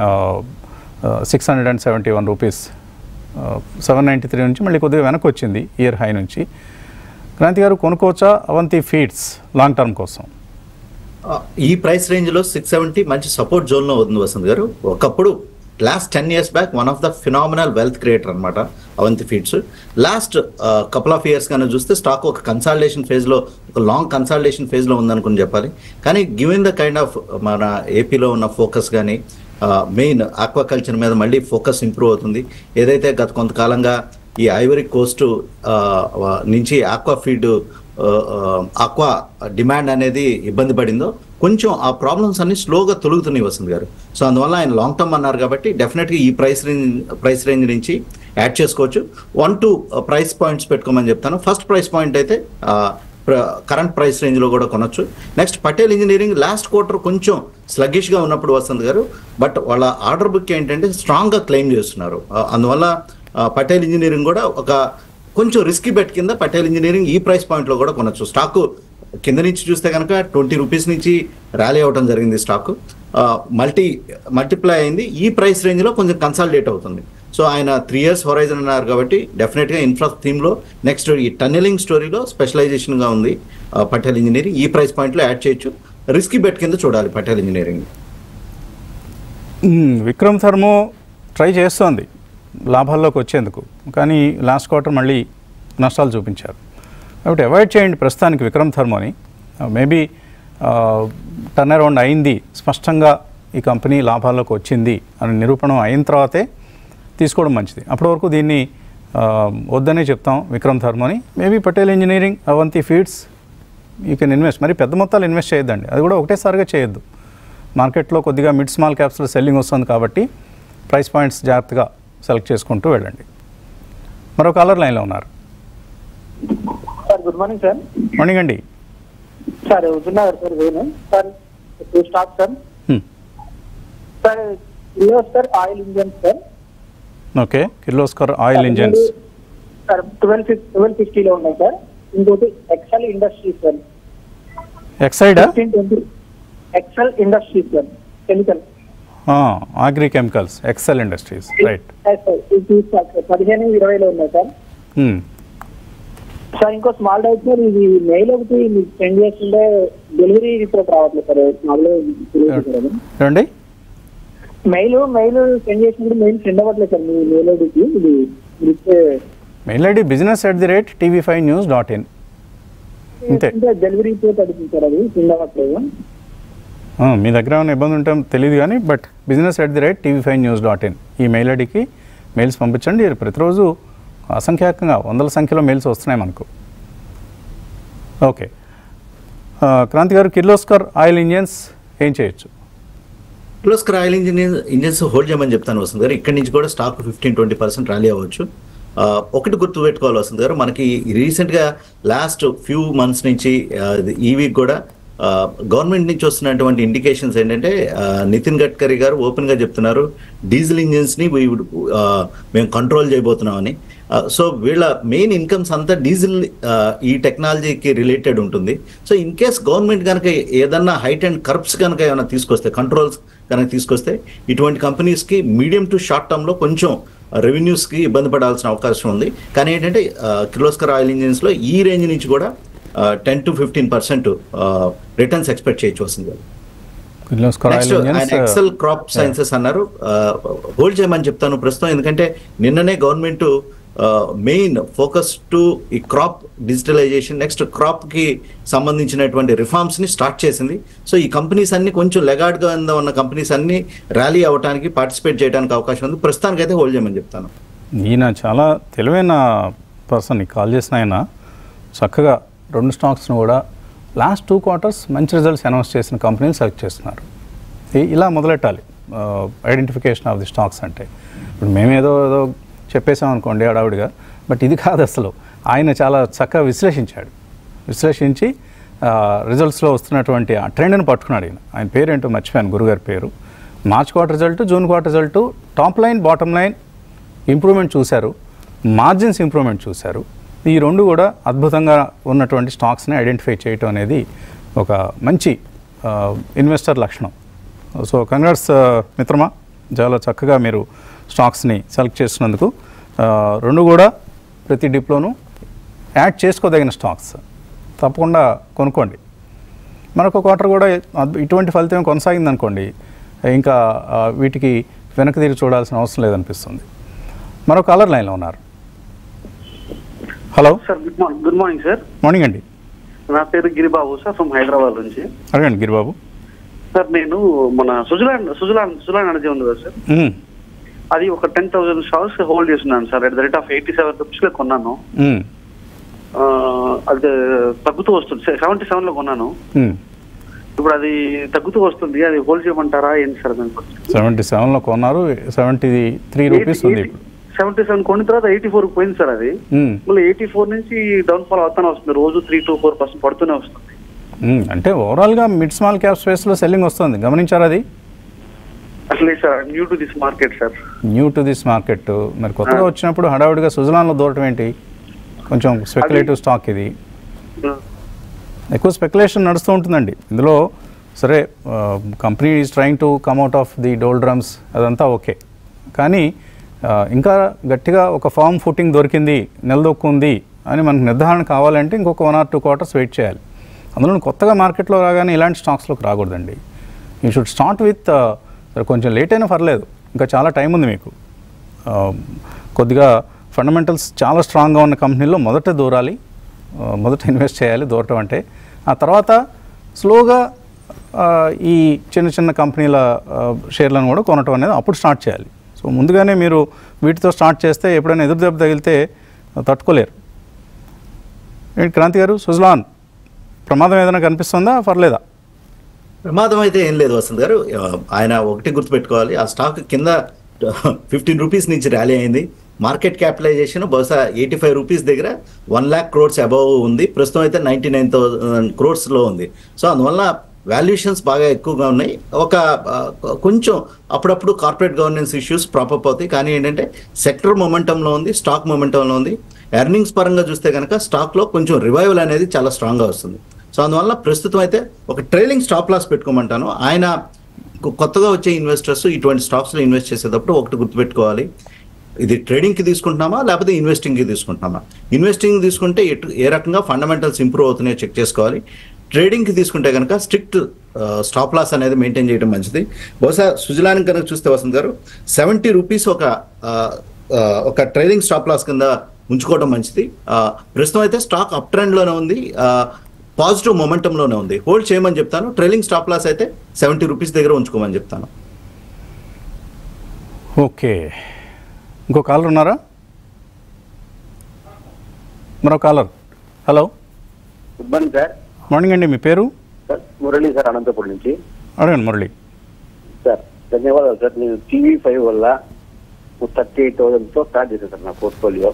six hundred and seventy one rupees seven ninety three నుంచి మళ్ళీ కొద్దిగా వెనక్కి వచ్చింది ఇయర్ హై నుంచి క్రాంతి గారు కొనుక్కోవచ్చా అవంతి ఫీడ్స్ లాంగ్ టర్మ్ కోసం ఆ, ఈ ప్రైస్ రేంజ్ లో సిక్స్ సెవెంటీ మంచి సపోర్ట్ జోన్ లో ఉంది వసంత్ గారు ఒకప్పుడు last ten years back one of the phenomenal wealth creator అనమాట Avanti Feeds last couple of years కానీ చూస్తే స్టాక్ ఒక కన్సాలిడేషన్ ఫేజ్ లో ఒక లాంగ్ కన్సాలిడేషన్ ఫేజ్ లో ఉందనుకుని చెప్పాలి కానీ గివెన్ ద కైండ్ ఆఫ్ మన ఏపీలో ఉన్న ఫోకస్ కానీ మెయిన్ ఆక్వాకల్చర్ మీద మళ్ళీ ఫోకస్ ఇంప్రూవ్ అవుతుంది ఏదైతే గత కొంతకాలంగా ఈ ఐవరీ కోస్ట్ నుంచి ఆక్వా ఫీడ్ ఆక్వా డిమాండ్ అనేది ఇబ్బంది పడిందో కొంచెం ఆ ప్రాబ్లమ్స్ అన్ని స్లోగా తొలుగుతున్నాయి వసంత్ గారు సో అందువల్ల ఆయన లాంగ్ టర్మ్ అన్నారు కాబట్టి డెఫినెట్గా ఈ ప్రైస్ రేంజ్ ప్రైస్ రేంజ్ నుంచి యాడ్ చేసుకోవచ్చు వన్ టూ ప్రైస్ పాయింట్స్ పెట్టుకోమని చెప్తాను ఫస్ట్ ప్రైస్ పాయింట్ అయితే కరెంట్ ప్రైస్ రేంజ్ లో కూడా కొనొచ్చు next Patel Engineering last quarter కొంచెం స్లగ్గిష్ గా ఉన్నప్పుడు వసంత్ గారు బట్ వాళ్ళ ఆర్డర్ బుక్ ఏంటంటే స్ట్రాంగ్ గా క్లెయిమ్ చేస్తున్నారు ఆ, అందువల్ల ఆ, పటేల్ ఇంజనీరింగ్ కూడా ఒక కొంచెం రిస్కీ బెట్ కింద పటేల్ ఇంజనీరింగ్ ఈ ప్రైస్ పాయింట్ లో కూడా కొనొచ్చు స్టాక్ కింద నుంచి చూస్తే కనుక ట్వంటీ రూపీస్ నుంచి ర్యాలీ అవడం జరిగింది స్టాక్ మల్టీ మల్టిప్లై అయింది ఈ ప్రైస్ రేంజ్ లో కొంచెం కన్సాలిడేట్ అవుతుంది సో ఆయన త్రీ ఇయర్స్ హొరైజన్ అన్నారు కాబట్టి డెఫినెట్ గా ఇన్ఫ్రా థీమ్ లో నెక్స్ట్ ఈ టన్నెలింగ్ స్టోరీలో స్పెషలైజేషన్ గా ఉంది ఆ, పటేల్ ఇంజనీరింగ్ ఈ ప్రైస్ పాయింట్ లో యాడ్ చేయొచ్చు రిస్కీ బెట్ కింద చూడాలి పటేల్ ఇంజనీరింగ్ మ్మ్. విక్రమ్ థర్మో ట్రై చేస్తోంది లాభాల్లోకి వచ్చేందుకు కానీ లాస్ట్ క్వార్టర్ మళ్ళీ నష్టాలు చూపించారు కాబట్టి అవాయిడ్ చేయండి ప్రస్తుతానికి విక్రమ్ థర్మోని మేబీ టర్న్ అరౌండ్ అయింది స్పష్టంగా ఈ కంపెనీ లాభాల్లోకి వచ్చింది అని నిరూపణ అయిన తర్వాతే తీసుకోవడం మంచిది అప్పటి వరకు దీన్ని ఆ, వద్దనే చెప్తాం విక్రమ్ థర్మోని maybe Patel Engineering Avanti Feeds you can invest మరి పెద్ద మొత్తాలు ఇన్వెస్ట్ చేయొద్దండి అది కూడా ఒకటేసారిగా చేయొద్దు మార్కెట్లో కొద్దిగా మిడ్ స్మాల్ క్యాప్స్లో సెల్లింగ్ వస్తుంది కాబట్టి ప్రైస్ పాయింట్స్ జాగ్రత్తగా సెలెక్ట్ చేసుకుంటూ వెళ్ళండి మరో కాలర్ లైన్లో ఉన్నారు sir good morning sir morning అండి సార్ ఉన్నారు sir Venu sir two stock sir హ్మ్. Sir Kirloskar Oil Engine sir okay Kirloskar Oil Engines sir twelve twelve ఫిఫ్టీలో ఉన్నాయి సార్ ఇంకోటి ఎక్సెల్ ఇండస్ట్రీస్ సార్ ఎక్సైడా fifteen twenty Excel Industries sir chemical agri chemicals Excel Industries right sir ఇది two stock sir పదిహేను ఇరవైలో ఉన్నాయి sir sir ఇంకో small doubt sir ఇది మెయిల్ ఒకటి మీకు సెండ్ చేస్తుంటే డెలివరీ రిపోర్ట్ రావట్లేదు సార్ మామూలుగా తెలియదు సార్ అది. ఏమండి మెయిల్ మెయిల్ సెండ్ చేసినప్పుడు మెయిల్ సెండ్ అవ్వట్లేదు సార్ మీ మెయిల్ ఐడికి ఇది ఇస్తే mail ID business at the rate TV five news dot in అంతే. అంటే డెలివరీ రిపోర్ట్ అడుగుతుంది సార్ అది సెండ్ అవ్వట్లేదు ఆ, మీ దగ్గర ఏమైనా ఇబ్బంది ఉంటే తెలియదు కానీ but business at the rate TV five news dot in ఈ మెయిల్ ఐడికి మెయిల్స్ పంపించండి ప్రతిరోజు అసంఖ్యాకంగా వందల సంఖ్యలో మెయిల్స్ వస్తున్నాయి మనకు ఓకే ఆ, క్రాంతి గారు కిర్లోస్కర్ ఆయిల్ ఇంజన్స్ ఏం చేయొచ్చు Kirloskar oil engine engines hold చేయమని చెప్తాను వస్తుంది గారు ఇక్కడి నుంచి కూడా stock fifteen twenty percent rally అవ్వచ్చు ఆ, ఒకటి గుర్తు పెట్టుకోవాలి వస్తుంది గారు మనకి రీసెంట్గా లాస్ట్ ఫ్యూ మంత్స్ నుంచి ఆ, ఇది- ఈ వీక్ కూడా గవర్నమెంట్ నుంచి వస్తున్నటువంటి ఇండికేషన్స్ ఏంటంటే ఆ, నితిన్ గడ్కరీ గారు ఓపెన్ గా చెప్తున్నారు డీజిల్ ఇంజిన్స్ ని we would, ఆ, మేము కంట్రోల్ చేయబోతున్నామని ఆ, సో వీళ్ళ మెయిన్ ఇన్కమ్స్ అంతా డీజిల్ ఆ, ఈ టెక్నాలజీకి రిలేటెడ్ ఉంటుంది సో ఇన్ కేస్ గవర్నమెంట్ కనుక ఏదన్నా హైట్ అండ్ కర్బ్స్ కనుక ఏమైనా తీసుకొస్తే కంట్రోల్స్ కనుక తీసుకొస్తే ఇటువంటి కంపెనీస్ కి మీడియం టు షార్ట్ టర్మ్ లో కొంచెం రెవెన్యూస్ కి ఇబ్బంది పడాల్సిన అవకాశం ఉంది కానీ ఏంటంటే ఆ, కిర్లోస్కర్ ఆయిల్ ఇంజిన్స్ లో ఈ రేంజ్ నుంచి కూడా ten to fifteen percent returns expect చేయొచ్చు వస్తుంది కిర్లోస్కర్ ఆయిల్ నెక్స్ట్ ఆయన ఇంజన్స్ ఎక్సెల్ క్రాప్ సైన్సెస్ అన్నారు హోల్డ్ చేయమని చెప్తాను ప్రస్తుతం ఎందుకంటే నిన్ననే గవర్నమెంట్ మెయిన్ ఫోకస్ టు ఈ క్రాప్ డిజిటలైజేషన్ నెక్స్ట్ క్రాప్ కి సంబంధించినటువంటి రిఫార్మ్స్ ని స్టార్ట్ చేసింది సో ఈ కంపెనీస్ అన్ని కొంచెం లెగార్డ్ గా ఉన్న కంపెనీస్ అన్ని ర్యాలీ అవడానికి పార్టిసిపేట్ చేయడానికి అవకాశం ఉంది ప్రస్తుతానికి అయితే హోల్డ్ చేయమని చెప్తాను ఈయన చాలా తెలివైన పర్సన్ కాల్ చేసిన ఆయన చక్కగా రెండు స్టాక్స్ను కూడా లాస్ట్ టూ క్వార్టర్స్ మంచి రిజల్ట్స్ అనౌన్స్ చేసిన కంపెనీలు సెలెక్ట్ చేస్తున్నారు ఇ- ఇలా మొదలెట్టాలి ఐడెంటిఫికేషన్ ఆఫ్ ది స్టాక్స్ అంటే ఇప్పుడు మేమేదో ఏదో చెప్పేసాం అనుకోండి హడావుడిగా బట్ ఇది కాదు అసలు ఆయన చాలా చక్కగా విశ్లేషించాడు విశ్లేషించి రిజల్ట్స్లో వస్తున్నటువంటి ఆ ట్రెండ్ని పట్టుకున్నాడు ఆయన ఆయన పేరేంటో మర్చిపోయాను గురుగారి పేరు March quarter result June quarter result top line bottom line improvement చూశారు మార్జిన్స్ ఇంప్రూవ్మెంట్ చూశారు ఈ రెండు కూడా అద్భుతంగా ఉన్నటువంటి స్టాక్స్ని ఐడెంటిఫై చేయటం అనేది ఒక మంచి ఇన్వెస్టర్ లక్షణం సో కంగ్రాట్స్ మిత్రమా చాలా చక్కగా మీరు స్టాక్స్ని సెలెక్ట్ చేస్తున్నందుకు ఆ, రెండు కూడా ప్రతి డిప్లోనూ యాడ్ చేసుకోదగిన స్టాక్స్ తప్పకుండా కొనుక్కోండి మరొక క్వార్టర్ కూడా అద్భు- ఇటువంటి ఫలితం కొనసాగింది అనుకోండి ఇంకా ఆ, వీటికి వెనక్కి తిరిగి చూడాల్సిన అవసరం లేదనిపిస్తుంది మరో కాలర్ లైన్లో ఉన్నారు hello sir good morning good morning sir morning అండి నా పేరు గిరిబాబు సార్ ఫ్రమ్ హైదరాబాద్ నుంచి అడగండి గిరిబాబు సార్ నేను మన సుజలాండ్ సుజలాండ్ సుజలాండ్ ఎనర్జీ ఉంది కదా సార్ మ్మ్. అది ఒక టెన్ థౌసండ్ షార్ట్స్ హోల్డ్ చేస్తున్నాను sir at the rate of eighty seven rupees లో కొన్నాను మ్మ్. ఆ, అది తగ్గుతూ వస్తుంది సెవెంటీ సెవెన్ లో కొన్నాను మ్మ్. ఇప్పుడు అది తగ్గుతూ వస్తుంది అది హోల్డ్ చేయమంటారా ఏంటి సార్ దానికి సెవెంటీ సెవెన్లో కొన్నారు సెవెంటీ త్రీ రూపీస్ ఉంది ఇప్పుడు సెవెంటీ సెవెన్ కొన్న తర్వాత ఎయిటీ ఫోర్ పోయింది సార్ అది మ్మ్. మళ్ళీ ఎయిటీ ఫోర్ నుంచి డౌన్ ఫాల్ అవుతానే వస్తుంది రోజు త్రీ టు ఫోర్ పర్సెంట్ పడుతూనే వస్తుంది మ్మ్. అంటే ఓవరాల్గా మిడ్ స్మాల్ క్యాప్ స్పేస్లో సెల్లింగ్ వస్తుంది గమనించారా అది అసలే sir new to this market sir new to this market మరి కొత్తగా వచ్చినప్పుడు హడావుడిగా సుజలాన్లో దూరటం ఏంటి కొంచెం స్పెక్యులేటివ్ స్టాక్ ఇది ఎక్కువ స్పెక్యులేషన్ నడుస్తూ ఉంటుందండి ఇందులో సరే company is trying to come out of the doldrums అదంతా ఓకే కానీ ఆ, ఇంకా గట్టిగా ఒక ఫామ్ ఫుటింగ్ దొరికింది నిలదొక్కుంది అని మనకు నిర్ధారణ కావాలంటే ఇంకొక one or two quarters wait చేయాలి అందులో కొత్తగా మార్కెట్లో రాగానే ఇలాంటి స్టాక్స్లోకి రాకూడదండి యూ షుడ్ స్టార్ట్ విత్ సరే కొంచెం లేట్ అయినా పర్లేదు ఇంకా చాలా టైం ఉంది మీకు ఆ, కొద్దిగా ఫండమెంటల్స్ చాలా స్ట్రాంగ్గా ఉన్న కంపెనీలో మొదట దూరాలి ఆ, మొదట ఇన్వెస్ట్ చేయాలి దూరటం అంటే ఆ తర్వాత స్లోగా ఆ, ఈ చిన్న చిన్న కంపెనీల ఆ, షేర్లను కూడా కొనటం అనేది అప్పుడు స్టార్ట్ చేయాలి సో ముందుగానే మీరు వీటితో స్టార్ట్ చేస్తే ఎప్పుడైనా ఎదురు దెబ్బ తగిలితే ఆ, తట్టుకోలేరు ఏంటి క్రాంతి గారు సుజలాన్ ప్రమాదం ఏదైనా కనిపిస్తుందా పర్లేదా ప్రమాదం అయితే ఏం లేదు వసంత్ గారు ఆ, ఆయన ఒకటి గుర్తుపెట్టుకోవాలి ఆ స్టాక్ కింద ఫిఫ్టీన్ రూపీస్ నుంచి ర్యాలీ అయింది మార్కెట్ క్యాపిటలైజేషన్ బహుశా ఎయిటీ ఫైవ్ రూపీస్ దగ్గర వన్ ల్యాక్ క్రోడ్స్ అబవ్ ఉంది ప్రస్తుతం అయితే నైంటీ నైన్ థౌసండ్ క్రోడ్స్లో ఉంది సో అందువల్ల వాల్యుయేషన్స్ బాగా ఎక్కువగా ఉన్నాయి ఒక ఆ, కొంచెం అప్పుడప్పుడు కార్పొరేట్ గవర్నెన్స్ ఇష్యూస్ ప్రాపప్ అవుతాయి కానీ ఏంటంటే సెక్టర్ మొమెంటంలో ఉంది స్టాక్ మొమెంటంలో ఉంది ఎర్నింగ్స్ పరంగా చూస్తే కనుక స్టాక్లో కొంచెం రివైవల్ అనేది చాలా స్ట్రాంగ్గా వస్తుంది సో అందువల్ల ప్రస్తుతం అయితే ఒక ట్రైలింగ్ స్టాప్ లాస్ పెట్టుకోమంటాను ఆయన కొ- కొత్తగా వచ్చే ఇన్వెస్టర్స్ ఇటువంటి స్టాక్స్లో ఇన్వెస్ట్ చేసేటప్పుడు ఒకటి గుర్తుపెట్టుకోవాలి ఇది ట్రేడింగ్కి తీసుకుంటున్నామా లేకపోతే ఇన్వెస్టింగ్కి తీసుకుంటున్నామా ఇన్వెస్టింగ్ తీసుకుంటే ఎటు ఏ రకంగా ఫండమెంటల్స్ ఇంప్రూవ్ అవుతున్నాయో చెక్ చేసుకోవాలి ట్రేడింగ్కి తీసుకుంటే కనుక స్ట్రిక్ట్ స్టాప్ లాస్ అనేది మెయింటైన్ చేయడం మంచిది బహుశా సుజలానికి కనుక చూస్తే వసంత్ గారు సెవెంటీ రూపీస్ ఒక ఆ, ఆ, ఒక ట్రేడింగ్ స్టాప్ లాస్ కింద ఉంచుకోవడం మంచిది ఆ, ప్రస్తుతం అయితే స్టాక్ అప్ ట్రెండ్లోనే ఉంది ఆ, పాజిటివ్ మొమెంటంలోనే ఉంది హోల్డ్ చేయమని చెప్తాను ట్రైలింగ్ స్టాప్ లాస్ అయితే సెవెంటీ రూపీస్ దగ్గర ఉంచుకోమని చెప్తాను ఓకే ఇంకో కాలర్ ఉన్నారా మరో caller hello good morning sir morning అండి మీ పేరు సార్ మురళి సార్ అనంతపురం నుంచి అడగండి మురళి సార్ ధన్యవాదాలు సార్ నేను టీవీ ఫైవ్ వల్ల థర్టీ ఎయిట్ థౌసండ్తో స్టార్ట్ చేశాను సార్ నా పోర్ట్ఫోలియో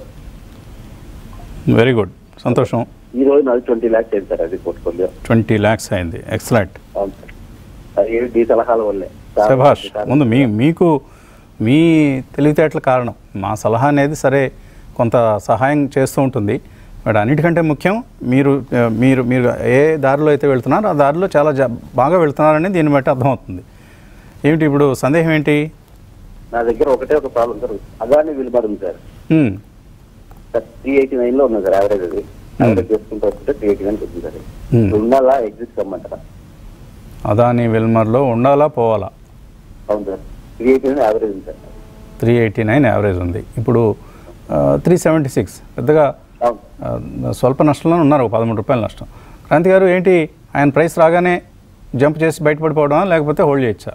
వెరీ గుడ్ సంతోషం ఈ రోజు నాది ట్వంటీ ల్యాక్స్ అయింది సార్ అది పోర్ట్ఫోలియో ట్వంటీ ల్యాక్స్ అయింది ఎక్సలెంట్ అవును సార్ అది మీ సలహాల వల్లే సార్, శభాష్ సార్, ముందు మీ మీకు మీ తెలివితేటల కారణం మా సలహా అనేది సరే కొంత సహాయం చేస్తూ ఉంటుంది బట్ అన్నిటికంటే ముఖ్యం మీరు ఆ, మీరు మీరు ఏ దారిలో అయితే వెళ్తున్నారో ఆ దారిలో చాలా జా బాగా వెళ్తున్నారని దీన్ని బట్టి అర్థమవుతుంది ఏమిటి ఇప్పుడు సందేహం ఏంటి నా దగ్గర ఒకటే ఒక ప్రాబ్లం సార్ అదాని విలుబడి ఉంది సార్ హ్మ్, సార్ త్రీ ఎయిటీ నైన్ లో ఉంది సార్ యావరేజ్ అది యావరేజ్ చేసుకుంటూ వస్తుంటే త్రీ ఎయిటీ నైన్ వచ్చింది సార్ Hmm. ఉండాలా ఎగ్జిట్ కమ్మంటారా అదాని విల్మర్లో ఉండాలా పోవాలా అవును sir three eighty nine average ఉంది sir three eighty nine average ఉంది ఇప్పుడు త్రీ సెవెంటీ సిక్స్ పెద్దగా అవును ఆ, స్వల్ప నష్టంలో ఉన్నారు ఒక పదమూడు రూపాయల నష్టం క్రాంతి గారు ఏంటి ఆయన ప్రైస్ రాగానే జంప్ చేసి బయటపడిపోవడమా లేకపోతే హోల్డ్ చేయొచ్చా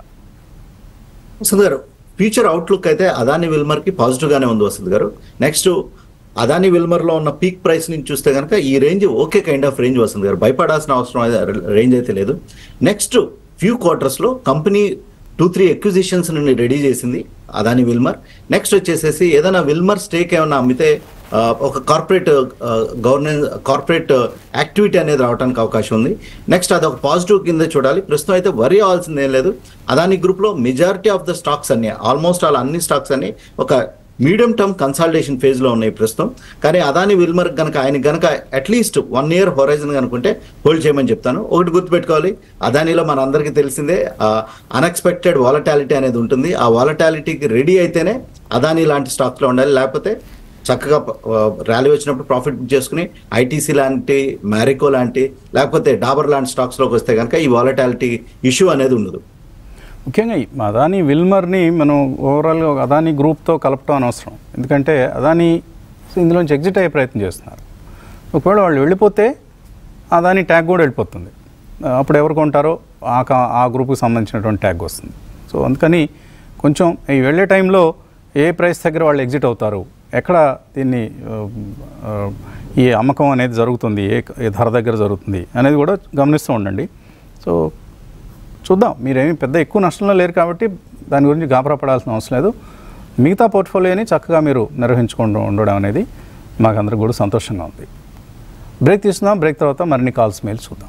వసంత్ గారు ఫ్యూచర్ అవుట్లుక్ అయితే అదాని విల్మర్ కి పాజిటివ్ గానే ఉంది వసంత్ గారు నెక్స్ట్ అదాని విల్మర్ లో ఉన్న పీక్ ప్రైస్ నుంచి చూస్తే కనుక ఈ range okay kind of range వస్తుంది గారు భయపడాల్సిన అవసరం అయితే- రేంజ్ అయితే లేదు నెక్స్ట్ ఫ్యూ క్వార్టర్స్ లో కంపెనీ టూ త్రీ ఎక్విజిషన్స్ నుండి రెడీ చేసింది అదాని విల్మర్ నెక్స్ట్ వచ్చేసేసి ఏదైనా విల్మర్ స్టేక్ ఏమైనా అమ్మితే ఆ, ఒక కార్పొరేట్ గవర్నెన్స్ కార్పొరేట్ యాక్టివిటీ అనేది రావడానికి అవకాశం ఉంది నెక్స్ట్ అది ఒక పాజిటివ్ కింద చూడాలి ప్రస్తుతం అయితే వరి అవ్వాల్సింది ఏం లేదు అదాని గ్రూప్లో మెజారిటీ ఆఫ్ ద స్టాక్స్ అన్ని ఆల్మోస్ట్ ఆల్ అన్ని స్టాక్స్ అన్ని ఒక మీడియం టర్మ్ కన్సాలిడేషన్ ఫేజ్ లో ఉన్నాయి ప్రస్తుతం కానీ అదాని విల్మర్ కనుక ఆయన కనుక అట్లీస్ట్ వన్ ఇయర్ హొరైజన్ కనుకుంటే హోల్డ్ చేయమని చెప్తాను ఒకటి గుర్తుపెట్టుకోవాలి అదానిలో మన అందరికీ తెలిసిందే అన్ఎక్స్పెక్టెడ్ వాలటాలిటీ అనేది ఉంటుంది ఆ వాలటాలిటీకి రెడీ అయితేనే అదాని లాంటి స్టాక్స్ లో ఉండాలి లేకపోతే చక్కగా ర్యాలీ వచ్చినప్పుడు ప్రాఫిట్ బుక్ చేసుకుని ఐటీసీ లాంటి మ్యారికో లాంటి లేకపోతే డాబర్ లాంటి స్టాక్స్ లోకి వస్తే కనుక ఈ వాలటాలిటీ ఇష్యూ అనేది ఉండదు ముఖ్యంగా ఈ అదాని విల్మర్ని మనం ఓవరాల్గా ఒక అదాని గ్రూప్తో కలపటం అనవసరం ఎందుకంటే అదాని ఇందులోంచి ఎగ్జిట్ అయ్యే ప్రయత్నం చేస్తున్నారు ఒకవేళ వాళ్ళు వెళ్ళిపోతే అదాని ట్యాగ్ కూడా వెళ్ళిపోతుంది ఆ, అప్పుడు ఎవరు కొంటారో ఆ కా- ఆ గ్రూప్కి సంబంధించినటువంటి ట్యాగ్ వస్తుంది సో అందుకని కొంచెం ఈ వెళ్ళే టైంలో ఏ ప్రైస్ దగ్గర వాళ్ళు ఎగ్జిట్ అవుతారు ఎక్కడ దీన్ని ఆ, ఆ, ఈ అమ్మకం అనేది జరుగుతుంది ఏ ఏ ధర దగ్గర జరుగుతుంది అనేది కూడా గమనిస్తూ ఉండండి సో చూద్దాం మీరేమి పెద్ద ఎక్కువ నష్టంలో లేరు కాబట్టి దాని గురించి గాబరా పడాల్సిన అవసరం లేదు మిగతా పోర్ట్ఫోలియోని చక్కగా మీరు నిర్వహించుకుంటూ ఉండడం అనేది మాకందరికి కూడా సంతోషంగా ఉంది బ్రేక్ తీసుకుందాం బ్రేక్ తర్వాత మరిన్ని కాల్స్ మెయిల్ చూద్దాం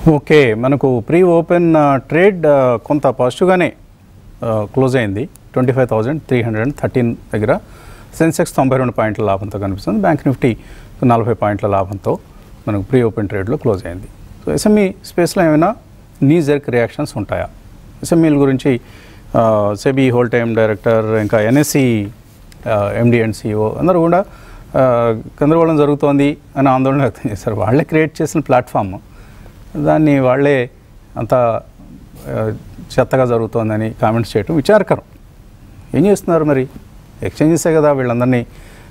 ఓకే మనకు ప్రీ ఓపెన్ ట్రేడ్ ఆ, కొంత పాజిటివ్గానే క్లోజ్ అయింది twenty five thousand three hundred and thirteen దగ్గర సెన్సెక్స్ తొంభై రెండు పాయింట్ల లాభంతో కనిపిస్తుంది బ్యాంక్ నిఫ్టీ నలభై పాయింట్ల లాభంతో మనకు ప్రీ ఓపెన్ ట్రేడ్లో క్లోజ్ అయింది సో ఎస్ఎంఈ స్పేస్లో ఏమైనా నీ జెర్క్ రియాక్షన్స్ ఉంటాయా ఎస్ఎంఈల గురించి సెబీ హోల్ టైమ్ డైరెక్టర్ ఇంకా ఎన్ఎస్సి ఎండి అండ్ సిఓ అందరూ కూడా ఆ, గందరగోళం జరుగుతోంది అని ఆందోళన వ్యక్తం చేశారు వాళ్ళే క్రియేట్ చేసిన ప్లాట్ఫామ్ దాన్ని వాళ్ళే అంత ఆ, చెత్తగా జరుగుతోందని కామెంట్స్ చేయటం విచారకరం ఏం చేస్తున్నారు మరి ఎక్స్చేంజెసే కదా వీళ్ళందరినీ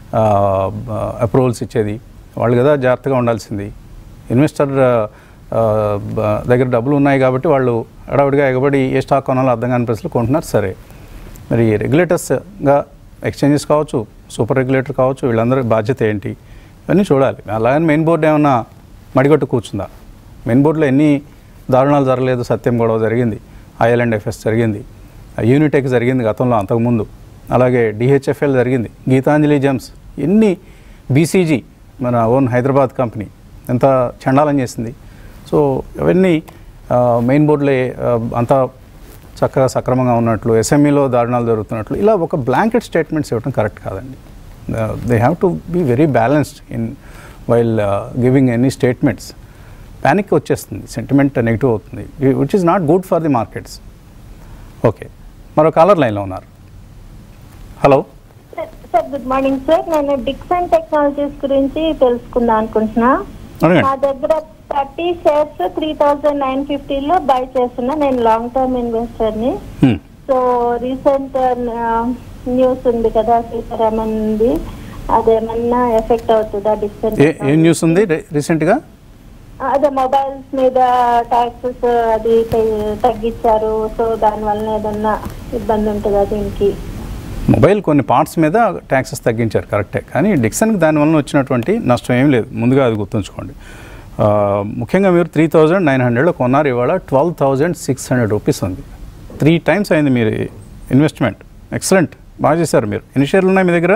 అప్రూవల్స్ ఇచ్చేది వాళ్ళు కదా జాగ్రత్తగా ఉండాల్సింది ఇన్వెస్టర్ ఆ, ఆ, బ- దగ్గర డబ్బులు ఉన్నాయి కాబట్టి వాళ్ళు హడావుడిగా ఎగబడి ఏ స్టాక్ కొనాలో అర్థం కాని పరిస్థితులు కొంటున్నారు సరే మరి రెగ్యులేటర్స్గా ఎక్స్చేంజెస్ కావచ్చు సూపర్ రెగ్యులేటర్ కావచ్చు వీళ్ళందరి బాధ్యత ఏంటి ఇవన్నీ చూడాలి అలాగని మెయిన్ బోర్డు ఏమన్నా మడిగట్టు కూర్చుందా మెయిన్ బోర్డులో ఎన్ని దారుణాలు జరగలేదు సత్యం గొడవ జరిగింది ఐఎల్ఎండ్ ఎఫ్ఎస్ జరిగింది యూనిటెక్ జరిగింది గతంలో అంతకుముందు అలాగే డిహెచ్ఎఫ్ఎల్ జరిగింది గీతాంజలి జెమ్స్ ఎన్ని బీసీజీ మన ఓన్ హైదరాబాద్ కంపెనీ ఎంత చండాలం చేసింది సో అవన్నీ మెయిన్ బోర్డులో అంతా చక్కగా సక్రమంగా ఉన్నట్లు ఎస్ఎంఈలో దారుణాలు జరుగుతున్నట్లు ఇలా ఒక బ్లాంకెట్ స్టేట్మెంట్స్ ఇవ్వడం కరెక్ట్ కాదండి they have to be very balanced in while giving any statements panic వచ్చేస్తుంది సెంటిమెంట్ నెగిటివ్ అవుతుంది which is not good for the markets okay మరో కాలర్ లైన్లో ఉన్నారు hello sir sir good morning sir నేను Dixon technologies గురించి తెలుసుకుందాం అనుకుంటున్నా అడగండి నా దగ్గర thirty shares three thousand nine ఫిఫ్టీలో బై చేస్తున్నా నేను లాంగ్ టర్మ్ ఇన్వెస్టర్ని Hmm. సో రీసెంట్ న్యూస్ ఉంది కదా సీతారామన్ ఉంది అదేమన్నా ఎఫెక్ట్ అవుతుందా డిక్సన్ ఏ ఏం న్యూస్ ఉంది రీ- రీసెంట్గా అదే మొబైల్స్ మీద ట్యాక్సెస్ అది తగ్గి- తగ్గించారు సో దానివల్ల ఏదన్నా ఇబ్బంది ఉంటుందా దీనికి మొబైల్ కొన్ని పార్ట్స్ మీద ట్యాక్సెస్ తగ్గించారు కరెక్టే కానీ డిక్సన్కి దానివల్ల వచ్చినటువంటి నష్టం ఏం లేదు ముందుగా అది గుర్తుంచుకోండి ఆ, ముఖ్యంగా మీరు త్రీ థౌజండ్ నైన్ హండ్రెడ్లో కొన్నారు ఇవాళ twelve thousand six hundred rupees ఉంది త్రీ టైమ్స్ అయింది మీరు ఇన్వెస్ట్మెంట్ ఎక్సలెంట్ బాగా చేశారు మీరు ఎన్ని షేర్లు ఉన్నాయి మీ దగ్గర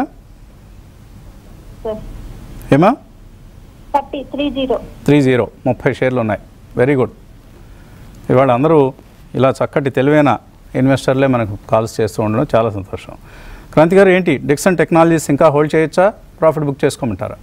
సార్ ఏమా thirty three zero three zero ముప్పై షేర్లు ఉన్నాయి వెరీ గుడ్ ఇవాళ అందరూ ఇలా చక్కటి తెలివైన ఇన్వెస్టర్లే మనకు కాల్స్ చేస్తూ ఉండడం చాలా సంతోషం క్రాంతి గారు ఏంటి డిక్సన్ టెక్నాలజీస్ ఇంకా హోల్డ్ చేయొచ్చా ప్రాఫిట్ బుక్ చేసుకోమంటారా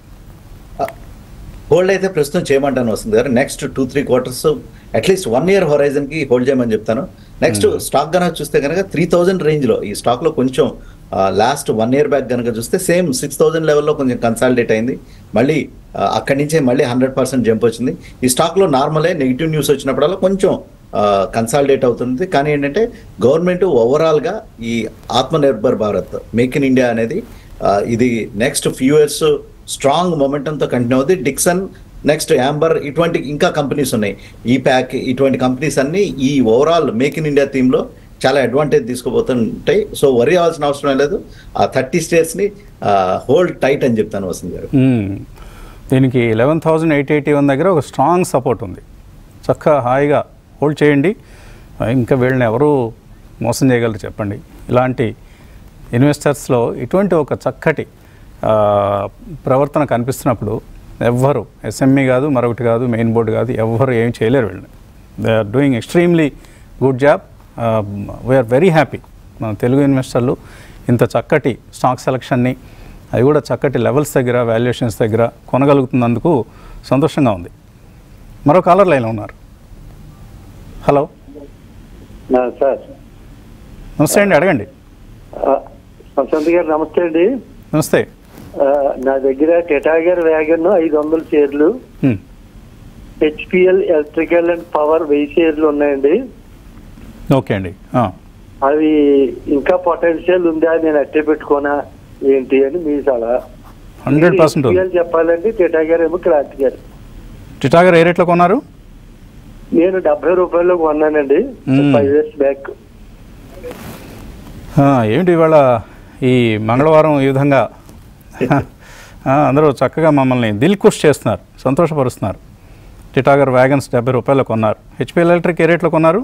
హోల్డ్ అయితే ప్రస్తుతం చేయమంటాను వస్తుంది గారు next two three quarters at least one year horizon కి హోల్డ్ చేయమని చెప్తాను నెక్స్ట్ స్టాక్ కనుక చూస్తే కనుక త్రీ థౌజండ్ రేంజ్ లో ఈ స్టాక్ లో కొంచెం లాస్ట్ వన్ ఇయర్ బ్యాక్ కనుక చూస్తే సేమ్ సిక్స్ థౌసండ్ లెవెల్లో కొంచెం కన్సాలిడేట్ అయింది మళ్ళీ ఆ, అక్కడి నుంచే మళ్ళీ హండ్రెడ్ పర్సెంట్ జంప్ వచ్చింది ఈ స్టాక్ లో నార్మలే నెగిటివ్ న్యూస్ వచ్చినప్పుడల్లా కొంచెం కన్సాలిడేట్ అవుతుంది కానీ ఏంటంటే గవర్నమెంట్ ఓవరాల్ గా ఈ Atma Nirbhar Bharat make in India అనేది ఆ, ఇది నెక్స్ట్ ఫ్యూ ఇయర్స్ స్ట్రాంగ్ మొమెంటంతో కంటిన్యూ అవుతుంది డిక్సన్ నెక్స్ట్ యాంబర్ ఇటువంటి ఇంకా కంపెనీస్ ఉన్నాయి ఈ ప్యాక్ ఇటువంటి కంపెనీస్ అన్ని ఈ overall make in India theme లో చాలా అడ్వాంటేజ్ తీసుకోబోతుంటాయి సో వరి అవ్వాల్సిన అవసరం లేదు ఆ థర్టీ స్టేట్స్ ని హోల్డ్ టైట్ అని చెప్తాను వసంత్ గారు మ్మ్. దీనికి eleven thousand eight eighty one దగ్గర ఒక స్ట్రాంగ్ సపోర్ట్ ఉంది చక్కగా హాయిగా హోల్డ్ చేయండి ఇంకా వీళ్ళని ఎవరు మోసం చేయగలరు చెప్పండి ఇలాంటి ఇన్వెస్టర్స్లో ఇటువంటి ఒక చక్కటి ఆ, ప్రవర్తన కనిపిస్తున్నప్పుడు ఎవ్వరు ఎస్ఎంఈ కాదు మరొకటి కాదు మెయిన్ బోర్డు కాదు ఎవ్వరు ఏం చేయలేరు వీళ్ళని they are doing extremely good job we are very happy మన తెలుగు ఇన్వెస్టర్లు ఇంత చక్కటి స్టాక్ సెలక్షన్ని అది కూడా చక్కటి లెవెల్స్ దగ్గర వాల్యుయేషన్స్ దగ్గర కొనగలుగుతున్నందుకు సంతోషంగా ఉంది మరో కాలర్ లైన్లో ఉన్నారు హలో సార్ నమస్తే అండి అడగండి వసంత్ గారు నమస్తే అండి నమస్తే ఆ, నా దగ్గర టెటాగర్ వ్యాగన్ ఐదు వందల షేర్లు హ్మ్. హెచ్పిఎల్ ఎలక్ట్రికల్ అండ్ పవర్ వెయ్యి షేర్లు ఉన్నాయండి ఓకే అండి ఆ. అవి ఇంకా పొటెన్షియల్ ఉందా నేను అట్టే పెట్టుకోనా ఏంటి అని మీ సలహా హండ్రెడ్ పర్సెంట్ ఉంది HPL చెప్పాలండి టెటాగర్ ఏమో క్రాంతి గారు టిటాగర్ ఏ రేట్లో కొన్నారు నేను డెబ్బై రూపాయల్లో కొన్నానండి మ్మ్. ఫైవ్ ఇయర్స్ బ్యాక్ ఆ, ఏమిటి ఇవాళ ఈ మంగళవారం ఈ విధంగా ఆ, అందరూ చక్కగా మమ్మల్ని దిల్ ఖుష్ చేస్తున్నారు సంతోషపరుస్తున్నారు టిటాగర్ వ్యాగన్స్ డెబ్బై రూపాయలు కొన్నారు హెచ్పిఎల్ ఎలక్ట్రిక్ ఏ రేట్లో కొన్నారు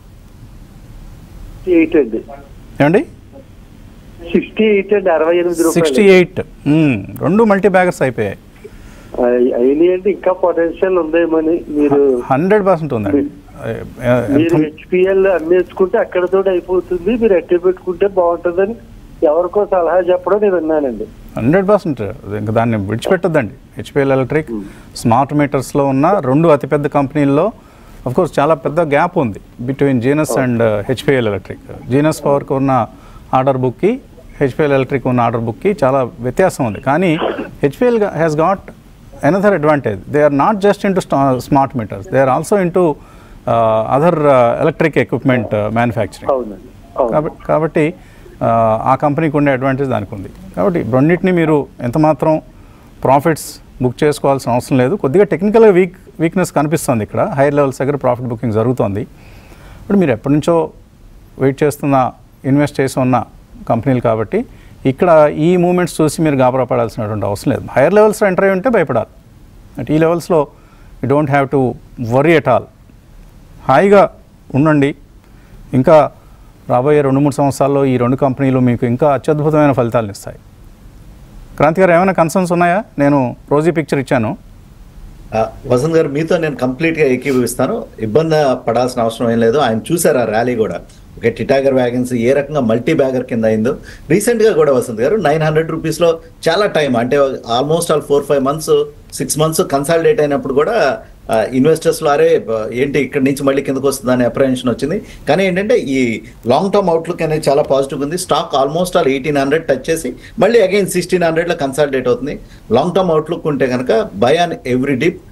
ఎయిట్ అండి ఏమండి సిక్స్టీ ఎయిట్ అండి అరవై ఎనిమిది సిక్స్టీ రూపాయలు ఎయిట్ రెండు మల్టీ బ్యాగర్స్ అయిపోయాయి అయినాయి అంటే ఇంకా పొటెన్షియల్ ఉందేమని మీరు హండ్రెడ్ పర్సెంట్ ఉందండి మీరు హెచ్పిఎల్ అమ్మేసుకుంటే అక్కడతో అయిపోతుంది మీరు ఎట్టి పెట్టుకుంటే బాగుంటుందని ఎవరికో సలహా చెప్పడం నేను విన్నానండి హండ్రెడ్ పర్సెంట్ ఇంకా దాన్ని విడిచిపెట్టొద్దండి హెచ్పిఎల్ ఎలక్ట్రిక్ స్మార్ట్ మీటర్స్లో ఉన్న రెండు అతిపెద్ద కంపెనీల్లో అఫ్ కోర్స్ చాలా పెద్ద గ్యాప్ ఉంది between Genus and HPL electric Genus పవర్కి ఉన్న ఆర్డర్ బుక్కి హెచ్పిఎల్ ఎలక్ట్రిక్ ఉన్న ఆర్డర్ బుక్కి చాలా వ్యత్యాసం ఉంది కానీ HPL has got another advantage they are not just into smart meters they are also into other electric equipment manufacturing అవునండి అవును కాబట్టి కాబట్టి ఆ, ఆ కంపెనీకి ఉండే అడ్వాంటేజ్ దానికి ఉంది కాబట్టి రెండింటిని మీరు ఎంత మాత్రం ప్రాఫిట్స్ బుక్ చేసుకోవాల్సిన అవసరం లేదు కొద్దిగా టెక్నికల్గా వీక్ వీక్నెస్ కనిపిస్తుంది ఇక్కడ హైయర్ లెవెల్స్ దగ్గర ప్రాఫిట్ బుకింగ్ జరుగుతోంది ఇప్పుడు మీరు ఎప్పటి నుంచో వెయిట్ చేస్తున్న ఇన్వెస్ట్ చేసి ఉన్న కంపెనీలు కాబట్టి ఇక్కడ ఈ మూమెంట్స్ చూసి మీరు గాబరా పడాల్సినటువంటి అవసరం లేదు హైయర్ లెవెల్స్లో ఎంటర్ అయి ఉంటే భయపడాలి అంటే ఈ లెవెల్స్లో you don't have to worry at all హాయిగా ఉండండి ఇంకా రాబోయే రెండు మూడు సంవత్సరాల్లో ఈ రెండు కంపెనీలు మీకు ఇంకా అత్యద్భుతమైన ఫలితాలను ఇస్తాయి క్రాంతి గారు ఏమైనా కన్సర్న్స్ ఉన్నాయా నేను రోజీ పిక్చర్ ఇచ్చాను ఆ, వసంత్ గారు మీతో నేను కంప్లీట్ గా ఏకీభవిస్తాను ఇబ్బంది పడాల్సిన అవసరం ఏం లేదు ఆయన చూసారు ఆ ర్యాలీ కూడా ఓకే టిటాగర్ వ్యాగన్స్ ఏ రకంగా మల్టీ బ్యాగర్ కింద అయిందో రీసెంట్ గా కూడా వసంత్ గారు నైన్ హండ్రెడ్ రూపీస్ లో చాలా టైం అంటే almost all four five months six months consolidate అయినప్పుడు కూడా ఇన్వెస్టర్స్ లో అరే బ- ఏంటి ఇక్కడ నుంచి మళ్ళీ కిందకు వస్తుంది అనే అప్రహెన్షన్ వచ్చింది కానీ ఏంటంటే ఈ లాంగ్ టర్మ్ అవుట్లుక్ అనేది చాలా పాజిటివ్ ఉంది stock almost all eighteen hundred touch చేసి మళ్ళీ అగైన్ సిక్స్టీన్ హండ్రెడ్ లో కన్సాలిడేట్ అవుతుంది లాంగ్ టర్మ్ అవుట్లుక్ ఉంటే కనుక బై ఆన్ ఎవ్రీ డిప్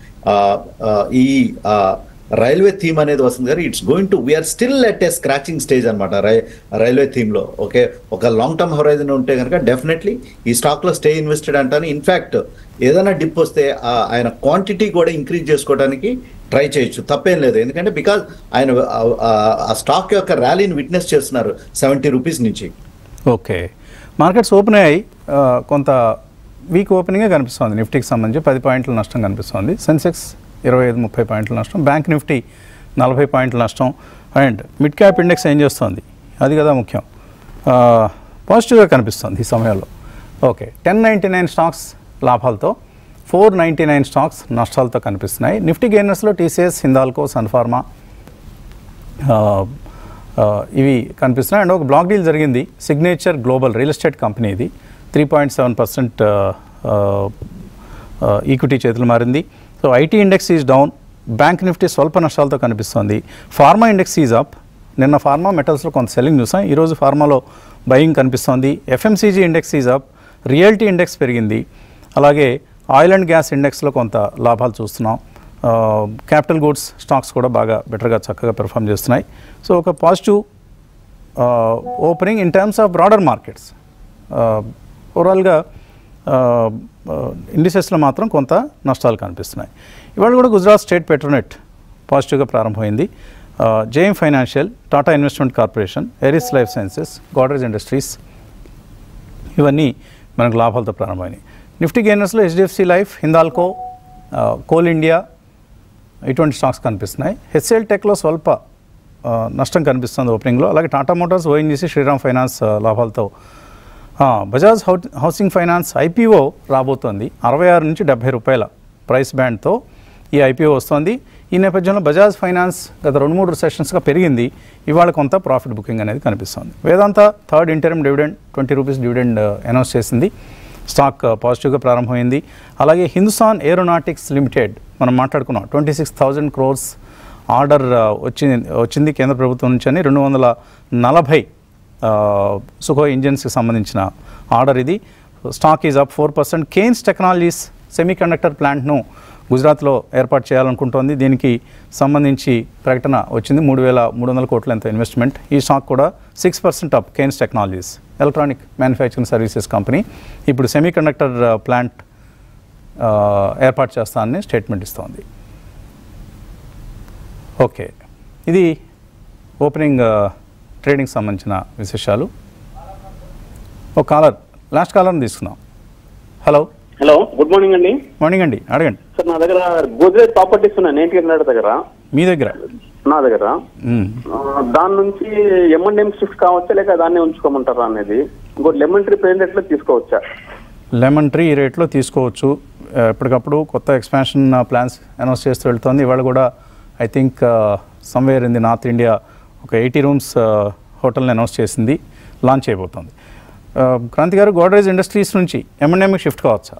ఈ రైల్వే థీమ్ అనేది వస్తుంది గారు it's going to we are still at a scratching stage అనమాట రైల్వే థీమ్ లో ఓకే ఒక లాంగ్ టర్మ్ హొరైజన్ ఉంటే కనుక డెఫినెట్లీ ఈ స్టాక్ లో స్టే ఇన్వెస్టెడ్ అంటాను ఇన్ఫాక్ట్ ఏదైనా డిప్ వస్తే ఆ, ఆయన క్వాంటిటీ కూడా ఇంక్రీజ్ చేసుకోవడానికి ట్రై చేయొచ్చు తప్పేం లేదు ఎందుకంటే బికాజ్ ఆయన ఆ- ఆ- ఆ స్టాక్ యొక్క ర్యాలీని విట్నెస్ చేస్తున్నారు సెవెంటీ రూపీస్ నుంచి ఓకే మార్కెట్స్ ఓపెన్ అయ్యాయి ఆ, కొంత వీక్ ఓపెనింగే కనిపిస్తుంది నిఫ్టీకి సంబంధించి పది పాయింట్ల నష్టం కనిపిస్తుంది సెన్సెక్స్ ఇరవై ఐదు ముప్పై పాయింట్ల నష్టం బ్యాంక్ నిఫ్టీ నలభై పాయింట్ల నష్టం అండ్ మిడ్ క్యాప్ ఇండెక్స్ ఏం చేస్తుంది అది కదా ముఖ్యం ఆ, పాజిటివ్గా కనిపిస్తుంది ఈ సమయంలో okay ten ninety nine stocks లాభాలతో ఫోర్ నైంటీ నైన్ స్టాక్స్ నష్టాలతో కనిపిస్తున్నాయి నిఫ్టీ గెయినర్స్లో టీసీఎస్ హిందాల్కో సన్ఫార్మా ఆ, ఆ, ఇవి కనిపిస్తున్నాయి అండ్ ఒక బ్లాక్ డీల్ జరిగింది Signature global real estate company ఇది three point seven percent equity చేతులు మారింది so IT index is down bank Nifty స్వల్ప నష్టాలతో కనిపిస్తుంది ఫార్మా ఇండెక్స్ ఈజ్ అప్ నిన్న ఫార్మా మెటల్స్లో కొంత సెల్లింగ్ చూసాం ఈరోజు ఫార్మాలో బయింగ్ కనిపిస్తోంది FMCG index is up realty index పెరిగింది అలాగే ఆయిల్ అండ్ గ్యాస్ ఇండెక్స్లో కొంత లాభాలు చూస్తున్నాం క్యాపిటల్ గూడ్స్ స్టాక్స్ కూడా బాగా బెటర్గా చక్కగా పెర్ఫామ్ చేస్తున్నాయి సో ఒక positive opening in terms of broader markets ఓవరాల్గా ఇండిసెస్లో మాత్రం కొంత నష్టాలు కనిపిస్తున్నాయి ఇవాళ కూడా గుజరాత్ స్టేట్ పెట్రోనెట్ పాజిటివ్గా ప్రారంభమైంది JM financial Tata investment corporation Eris life sciences Godrej industries ఇవన్నీ మనకు లాభాలతో ప్రారంభమైనాయి నిఫ్టీ గెయినర్స్లో హెచ్డిఎఫ్సి లైఫ్ హిందాల్కో ఆ, కోల్ ఇండియా ఇటువంటి స్టాక్స్ కనిపిస్తున్నాయి హెచ్సిఎల్ టెక్లో స్వల్ప ఆ, నష్టం కనిపిస్తుంది ఓపెనింగ్లో అలాగే Tata Motors ONGC Shriram finance ఆ, లాభాలతో ఆ, బజాజ్ హౌ హౌసింగ్ ఫైనాన్స్ ఐపీఓ రాబోతోంది అరవై ఆరు నుంచి డెబ్బై రూపాయల ప్రైస్ బ్యాండ్తో ఈ ఐపీఓ వస్తోంది ఈ నేపథ్యంలో బజాజ్ ఫైనాన్స్ గత రెండు మూడు సెషన్స్గా పెరిగింది ఇవాళ కొంత ప్రాఫిట్ బుకింగ్ అనేది కనిపిస్తుంది Vedanta third interim dividend twenty rupees dividend announce చేసింది స్టాక్ పాజిటివ్గా ప్రారంభమైంది అలాగే హిందుస్థాన్ ఏరోనాటిక్స్ లిమిటెడ్ మనం మాట్లాడుకున్నాం twenty six thousand crores order వచ్చింది వచ్చింది కేంద్ర ప్రభుత్వం నుంచి అని రెండు వందల నలభై సుఖోయ్ ఇంజిన్స్కి సంబంధించిన ఆర్డర్ ఇది stock is up four percent Kaynes technologies semiconductor ప్లాంట్ను గుజరాత్లో ఏర్పాటు చేయాలనుకుంటోంది దీనికి సంబంధించి ప్రకటన వచ్చింది మూడు వేల మూడు వందల కోట్ల ఎంత ఇన్వెస్ట్మెంట్ ఈ స్టాక్ కూడా six percent up Kaynes technologies electronic manufacturing services company ఇప్పుడు సెమీ కండక్టర్ ప్లాంట్ ఏర్పాటు చేస్తానని స్టేట్మెంట్ ఇస్తోంది ఓకే ఇది ఓపెనింగ్ ట్రేడింగ్ సంబంధించిన విశేషాలు ఒక కాలర్ లాస్ట్ కాలర్ని తీసుకుందాం హలో హలో గుడ్ మార్నింగ్ అండి మార్నింగ్ అండి అడగండి సార్ నా దగ్గర గోద్రేజ్ ప్రాపర్టీస్ ఉన్నాయి నేటి నాడు దగ్గర మీ దగ్గర నా దగ్గర మ్మ్. ఆ, దాని నుంచి ఎంఎన్ఎం షిఫ్ట్ కావచ్చా లేక దాన్ని ఉంచుకోమంటారా అనేది ఇంకోటి లెమన్ ట్రీ పెయిన్ రేట్లో తీసుకోవచ్చా లెమన్ ట్రీ ఈ రేట్లో తీసుకోవచ్చు ఆ, ఎప్పటికప్పుడు కొత్త ఎక్స్పాన్షన్ ప్లాన్స్ అనౌన్స్ చేస్తూ వెళ్తోంది ఇవాళ కూడా I think somewhere in the north India ఒక ఎయిటీ రూమ్స్ హోటల్ని అనౌన్స్ చేసింది లాంచ్ అయిపోతుంది ఆ, క్రాంతి గారు గోడ్రేజ్ ఇండస్ట్రీస్ నుంచి ఎంఎన్ఎంకి షిఫ్ట్ కావచ్చా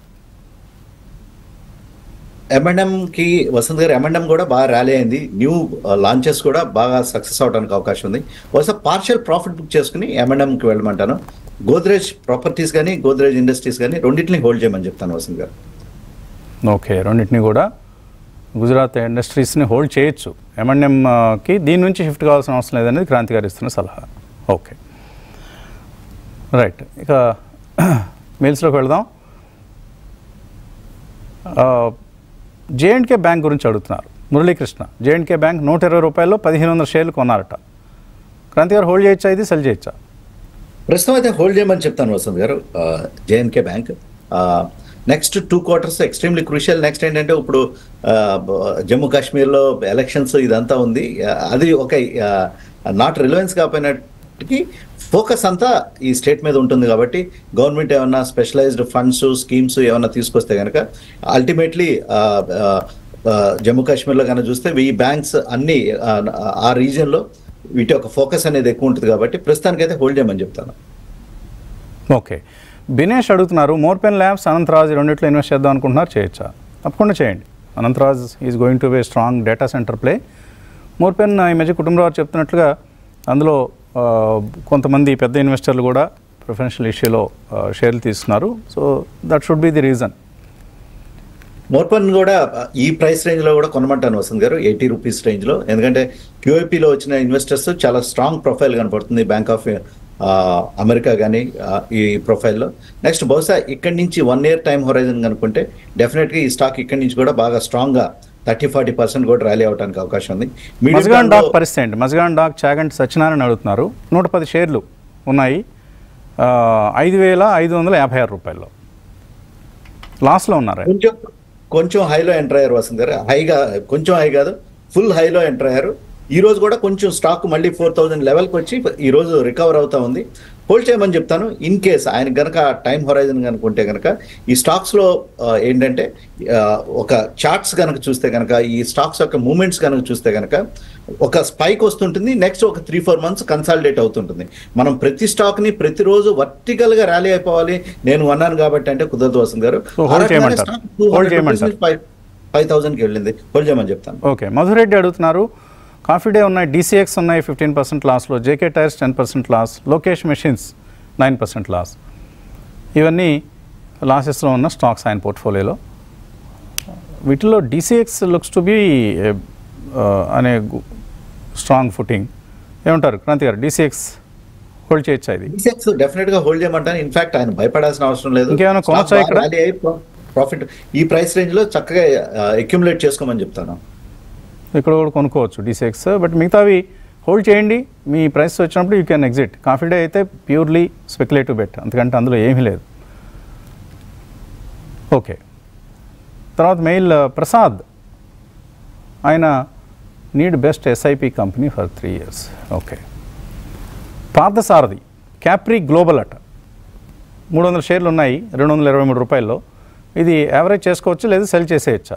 ఎంఎండ్ఎం కి వసంత్ గారు ఎంఎండ్ఎం కూడా బాగా ర్యాలీ అయింది న్యూ లాంచెస్ కూడా బాగా సక్సెస్ అవడానికి అవకాశం ఉంది బహుశా పార్షియల్ ప్రాఫిట్ బుక్ చేసుకుని ఎంఎండ్ఎం కి వెళ్ళమంటాను గోద్రేజ్ ప్రాపర్టీస్ కానీ గోద్రేజ్ ఇండస్ట్రీస్ కానీ రెండింటిని హోల్డ్ చేయమని చెప్తాను వసంత్ గారు ఓకే రెండింటిని కూడా గుజరాత్ ఇండస్ట్రీస్ని హోల్డ్ చేయొచ్చు ఎంఎన్ఎంకి దీని నుంచి షిఫ్ట్ కావాల్సిన అవసరం లేదనేది క్రాంతి గారు ఇస్తున్న సలహా ఓకే రైట్ ఇక మెయిల్స్లోకి వెళదాం జేఎండ్కే బ్యాంక్ గురించి అడుగుతున్నారు మురళీకృష్ణ జేఎండ్కే బ్యాంక్ నూట ఇరవై రూపాయల్లో పదిహేను వందల షేర్లు కొన్నారట క్రాంతి గారు హోల్డ్ చేయొచ్చా ఇది సెల్ చేయొచ్చా ప్రస్తుతం అయితే హోల్డ్ చేయమని చెప్తాను వసంత్ గారు JNK bank next two quarters extremely crucial next ఏంటంటే ఇప్పుడు ఆ, బ- జమ్మూ కాశ్మీర్లో ఎలక్షన్స్ ఇదంతా ఉంది ఆ, అది ఒక నాట్ రిలవెన్స్ కాకపోయినట్టుకి ఫోకస్ అంతా ఈ స్టేట్ మీద ఉంటుంది కాబట్టి గవర్నమెంట్ ఏమన్నా స్పెషలైజ్డ్ ఫండ్స్ స్కీమ్స్ ఏమన్నా తీసుకొస్తే కనుక అల్టిమేట్లీ జమ్మూ కాశ్మీర్లో కనుక చూస్తే ఈ బ్యాంక్స్ అన్ని ఆ, ఆ రీజియన్లో వీటి యొక్క ఫోకస్ అనేది ఎక్కువ ఉంటుంది కాబట్టి ప్రస్తుతానికైతే హోల్డ్ చేయమని చెప్తాను ఓకే బినేష్ అడుగుతున్నారు మోర్పెన్ ల్యాబ్స్ అనంతరాజ్ ఈ రెండిట్లో ఇన్వెస్ట్ చేద్దాం అనుకుంటున్నారు చేయొచ్చా తప్పకుండా చేయండి Anantraj is going to be strong data centre play Morepen ఈ మధ్య కుటుంబరావు చెప్తున్నట్లుగా అందులో ఆ, కొంతమంది పెద్ద ఇన్వెస్టర్లు కూడా ప్రిఫరెన్షియల్ ఇష్యూలో షేర్లు తీసుకున్నారు so that should be the reason Morepen కూడా ఈ ప్రైస్ రేంజ్ లో కూడా కొనమంటాను వసంత్ గారు ఎయిటీ రూపీస్ రేంజ్ లో ఎందుకంటే QIP లో వచ్చిన ఇన్వెస్టర్స్ చాలా స్ట్రాంగ్ ప్రొఫైల్ కనపడుతుంది బ్యాంక్ ఆఫ్ అమెరికా కానీ ఈ ప్రొఫైల్లో నెక్స్ట్ బహుశా ఇక్కడి నుంచి వన్ ఇయర్ టైం హొరైజన్ కనుక్కుంటే డెఫినెట్గా ఈ స్టాక్ ఇక్కడి నుంచి కూడా బాగా స్ట్రాంగ్ గా థర్టీ ఫార్టీ పర్సెంట్ కూడా ర్యాలీ అవడానికి అవకాశం ఉంది Medium మజగాన్ term డాక్ లో- పరిస్థితి ఏంటి మజగాన్ డాక్ చాగంటి సత్యనారాయణ అడుగుతున్నారు నూట పది షేర్లు ఉన్నాయి ఆ, ఐదు వేల ఐదు వందల యాభై ఆరు రూపాయల్లో లాస్లో ఉన్నారు ఆయన. కొంచెం కొంచెం హైలో ఎంటర్ అయ్యారు వసంత్ గారు హైగా కొంచెం హై కాదు ఫుల్ హైలో ఎంటర్ అయ్యారు ఈ రోజు కూడా కొంచెం స్టాక్ మళ్ళీ ఫోర్ థౌజండ్ లెవెల్కి వచ్చి ఈ రోజు రికవర్ అవుతా ఉంది హోల్డ్ చేయమని చెప్తాను ఇన్ కేస్ ఆయన గనక టైం హొరైజన్ కనుకుంటే కనుక ఈ స్టాక్స్ లో ఆ, ఏంటంటే ఆ, ఒక చార్ట్స్ కనుక చూస్తే కనుక ఈ స్టాక్స్ యొక్క మూమెంట్స్ కనుక చూస్తే కనుక ఒక స్పైక్ వస్తుంటుంది నెక్స్ట్ ఒక త్రీ ఫోర్ మంత్స్ కన్సాలిడేట్ అవుతుంటుంది మనం ప్రతి స్టాక్ ని ప్రతిరోజు వర్టికల్ గా ర్యాలీ అయిపోవాలి నేను అన్నాను కాబట్టి అంటే కుదరదు వస్తుంది గారు So, hold చేయమంటారు. Hold చేయమంటారు. ఫైవ్ థౌసండ్ కి వెళ్ళింది హోల్డ్ చేయమని చెప్తాను ఓకే మధురెడ్డి అడుగుతున్నారు కాఫీ డే ఉన్నాయి డీసీఎక్స్ ఉన్నాయి ఫిఫ్టీన్ పర్సెంట్ లాస్లో JK tyres ten percent loss Lokesh machines nine percent loss ఇవన్నీ లాసెస్లో ఉన్న స్టాక్స్ ఆయన పోర్ట్ఫోలియోలో వీటిలో డీసీఎక్స్ లుక్స్ టు బి అనే స్ట్రాంగ్ ఫుటింగ్ ఏమంటారు క్రాంతి గారు డీసీఎక్స్ హోల్డ్ చేయొచ్చా ఇది డీసెక్స్ డెఫినెట్ గా హోల్డ్ చేయమంటాను ఇన్ఫాక్ట్ ఆయన భయపడాల్సిన అవసరం లేదు ఇంకేమైనా కొనొచ్చా ఇక్కడ? ప్రాఫిట్ ఈ ప్రైస్ రేంజ్ లో చక్కగా అక్యుములేట్ చేసుకోమని చెప్తాను ఇక్కడ కూడా కొనుక్కోవచ్చు డీసీఎక్స్ బట్ మిగతావి హోల్డ్ చేయండి మీ ప్రైస్ వచ్చినప్పుడు you can exit Coffee Day అయితే ప్యూర్లీ స్పెక్యులేటివ్ బెట్ అంతకంటే అందులో ఏమీ లేదు ఓకే తర్వాత మెయిల్ ప్రసాద్ ఆయన need best SIP company for three years okay Parthasarathi Capri Global అట మూడు వందల షేర్లు ఉన్నాయి రెండు వందల ఇరవై మూడు రూపాయల్లో ఇది యావరేజ్ చేసుకోవచ్చు లేదా సెల్ చేసేయచ్చా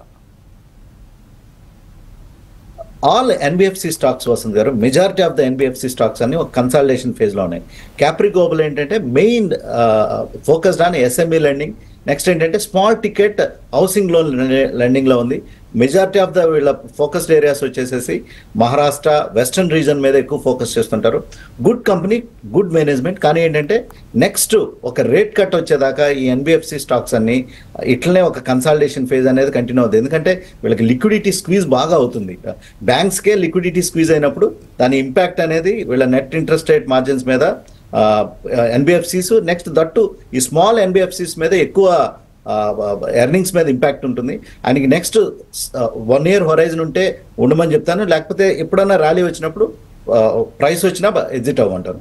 ఆల్ ఎన్బిఎఫ్సి స్టాక్స్ వస్తుంది గారు majority of the NBFC stocks అన్ని ఒక కన్సల్టేషన్ ఫేజ్ లో ఉన్నాయి క్యాప్రీ గ్లోబల్ ఏంటంటే main focused on SME lending next ఏంటంటే small ticket housing loan lending లో ఉంది మెజారిటీ ఆఫ్ ద వీళ్ళ ఫోకస్డ్ ఏరియాస్ వచ్చేసేసి మహారాష్ట్ర వెస్టర్న్ రీజన్ మీద ఎక్కువ ఫోకస్ చేస్తుంటారు గుడ్ కంపెనీ గుడ్ మేనేజ్మెంట్ కానీ ఏంటంటే నెక్స్ట్ ఒక రేట్ కట్ వచ్చేదాకా ఈ ఎన్బిఎఫ్సి స్టాక్స్ అన్ని ఇట్లనే ఒక కన్సాలిడేషన్ ఫేజ్ అనేది కంటిన్యూ అవుతుంది ఎందుకంటే వీళ్ళకి లిక్విడిటీ స్క్వీజ్ బాగా అవుతుంది బ్యాంక్స్కే లిక్విడిటీ స్క్వీజ్ అయినప్పుడు దాని ఇంపాక్ట్ అనేది వీళ్ళ నెట్ ఇంట్రెస్ట్ రేట్ మార్జిన్స్ మీద ఎన్బిఎఫ్సిస్ నెక్స్ట్ దట్టు ఈ స్మాల్ ఎన్బిఎఫ్సిస్ మీద ఎక్కువ ఎర్నింగ్స్ మీద ఇంపాక్ట్ ఉంటుంది ఆయనకి నెక్స్ట్ వన్ ఇయర్ హొరైజన్ ఉంటే ఉండమని చెప్తాను లేకపోతే ఎప్పుడన్నా ర్యాలీ వచ్చినప్పుడు ప్రైస్ వచ్చినా ఎగ్జిట్ అవ్వమంటాను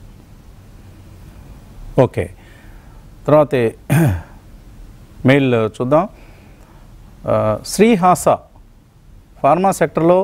ఓకే తర్వాత మెయిల్ చూద్దాం ఆ, శ్రీహాస ఫార్మా సెక్టర్లో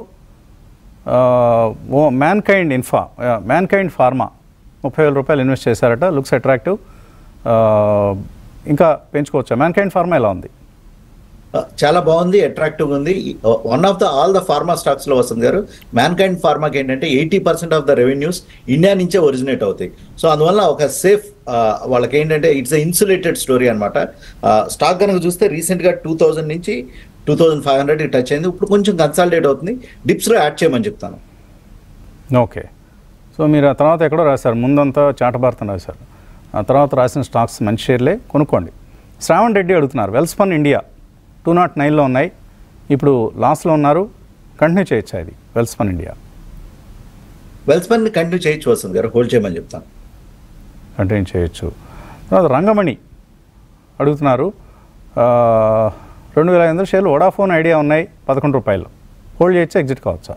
ఓ మ్యాన్ కైండ్ ఇన్ఫా మ్యాన్ కైండ్ ఫార్మా ముప్పై వేల రూపాయలు ఇన్వెస్ట్ చేశారట లుక్స్ అట్రాక్టివ్ ఇంకా పెంచుకోవచ్చా మ్యాన్ కైండ్ ఫార్మా ఎలా ఉంది చాలా బాగుంది అట్రాక్టివ్ ఉంది one of the all the pharma stocks లో వస్తుంది గారు మ్యాన్ కైండ్ ఫార్మాకి ఏంటంటే eighty percent of the revenues India నుంచే ఒరిజినేట్ అవుతాయి సో అందువల్ల ఒక సేఫ్ వాళ్ళకి ఏంటంటే ఇట్స్ ఇన్సులేటెడ్ స్టోరీ అనమాట స్టాక్ కనుక చూస్తే రీసెంట్ గా టూ థౌజండ్ నుంచి two thousand five hundred touch అయింది ఇప్పుడు కొంచెం కన్సాలిడేట్ అవుతుంది డిప్స్ లో యాడ్ చేయమని చెప్తాను ఓకే సో మీరు ఆ తర్వాత ఎక్కడో రాశారు ముందంతా చాటభారతం రాశారు ఆ తర్వాత రాసిన స్టాక్స్ మంచి షేర్లే కొనుక్కోండి శ్రావణ్ రెడ్డి అడుగుతున్నారు వెల్స్పన్ ఇండియా టూ నాట్ నైన్లో ఉన్నాయి ఇప్పుడు లాస్లో ఉన్నారు కంటిన్యూ చేయొచ్చా ఇది Welspun India Welspun continue చేయొచ్చు వస్తుంది గారు హోల్డ్ చేయమని చెప్తాను కంటిన్యూ చేయొచ్చు తర్వాత రంగమణి అడుగుతున్నారు ఆ, రెండు వేల ఐదు వందల షేర్లు వడాఫోన్ ఐడియా ఉన్నాయి పదకొండు రూపాయలు హోల్డ్ చేయొచ్చా ఎగ్జిట్ కావచ్చా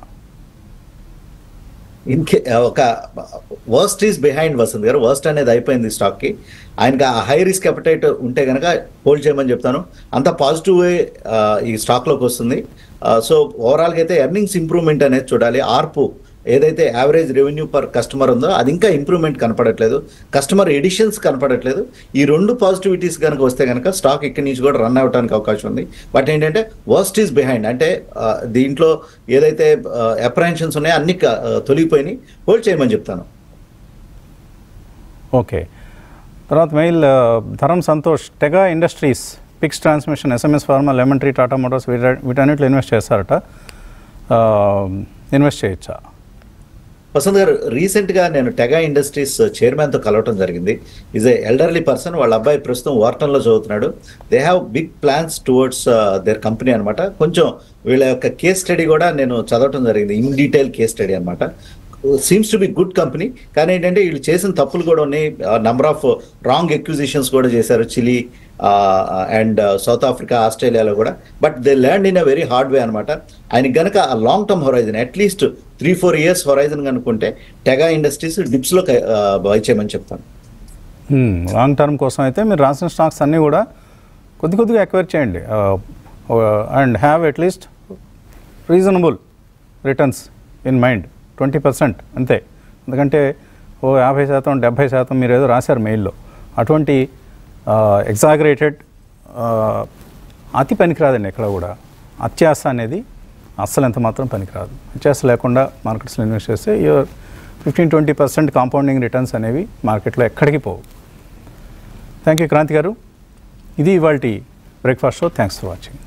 ఇన్కే ఒక వర్స్ట్ ఈస్ బిహైండ్ వస్తుంది గారు వర్స్ట్ అనేది అయిపోయింది స్టాక్ కి ఆయనకి ఆ హై రిస్క్ అపటైట్ ఉంటే కనుక హోల్డ్ చేయమని చెప్తాను అంత పాజిటివ్ ఈ స్టాక్ లోకి వస్తుంది సో ఓవరాల్ గా అయితే ఎర్నింగ్స్ ఇంప్రూవ్మెంట్ అనేది చూడాలి ఆర్పు ఏదైతే యావరేజ్ రెవెన్యూ పర్ కస్టమర్ ఉందో అది ఇంకా ఇంప్రూవ్మెంట్ కనపడట్లేదు కస్టమర్ ఎడిషన్స్ కనపడట్లేదు ఈ రెండు పాజిటివిటీస్ కనుక వస్తే కనుక స్టాక్ ఇక్కడి నుంచి కూడా రన్ అవడానికి అవకాశం ఉంది బట్ ఏంటంటే వర్స్ట్ ఈస్ బిహైండ్ అంటే ఆ, దీంట్లో ఏదైతే అప్రహెన్షన్స్ ఉన్నాయో అన్ని క- ఆ, తొలగిపోయినాయి హోల్డ్ చేయమని చెప్తాను ఓకే తర్వాత మెయిల్ ఆ, Dharam Santosh Tega industries Pix transmission SMS pharma Lemon Tree Tata Motors వీట వీటన్నిటిలో ఇన్వెస్ట్ చేస్తారట ఆ, ఇన్వెస్ట్ చేయొచ్చా వసంత్ గారు రీసెంట్ గా నేను టెగా ఇండస్ట్రీస్ చైర్మన్ తో కలవటం జరిగింది ఈజ్ ఏ ఎల్డర్లీ పర్సన్ వాళ్ళ అబ్బాయి ప్రస్తుతం వార్టన్ లో చదువుతున్నాడు they have big plans towards their company అన్నమాట కొంచెం వీళ్ళ యొక్క కేస్ స్టడీ కూడా నేను చదవటం జరిగింది ఇన్ డీటెయిల్ కేస్ స్టడీ అన్నమాట seems to be good company కానీ ఏంటంటే వీళ్ళు చేసిన తప్పులు కూడా ఉన్నాయి నంబర్ ఆఫ్ రాంగ్ ఎక్విజిషన్స్ కూడా చేశారు చిలీ అండ్ సౌత్ ఆఫ్రికా ఆస్ట్రేలియాలో కూడా but they land in a very hard way అనమాట ఆయనకి గనక ఆ long term horizon at least three four years horizon కనుక్కుంటే టెగా ఇండస్ట్రీస్ డిప్స్లో బై చేయమని చెప్తాను లాంగ్ టర్మ్ కోసం అయితే మీరు రాసిన స్టాక్స్ అన్నీ కూడా కొద్ది కొద్దిగా ఎక్వైర్ చేయండి and have at least reasonable returns in mind twenty percent అంతే ఎందుకంటే ఓ యాభై శాతం డెబ్భై శాతం మీరు ఏదో రాశారు మెయిల్లో అటువంటి ఎగ్జాగరేటెడ్ అతి పనికిరాదండి ఎక్కడ కూడా అత్యాస అనేది అస్సలు ఎంత మాత్రం పనికిరాదు అత్యాస లేకుండా మార్కెట్స్లో ఇన్వెస్ట్ చేస్తే your fifteen twenty percent compounding returns అనేవి మార్కెట్లో ఎక్కడికి పోవు థ్యాంక్ యూ క్రాంతి గారు ఇది ఇవాళ breakfast show thanks for watching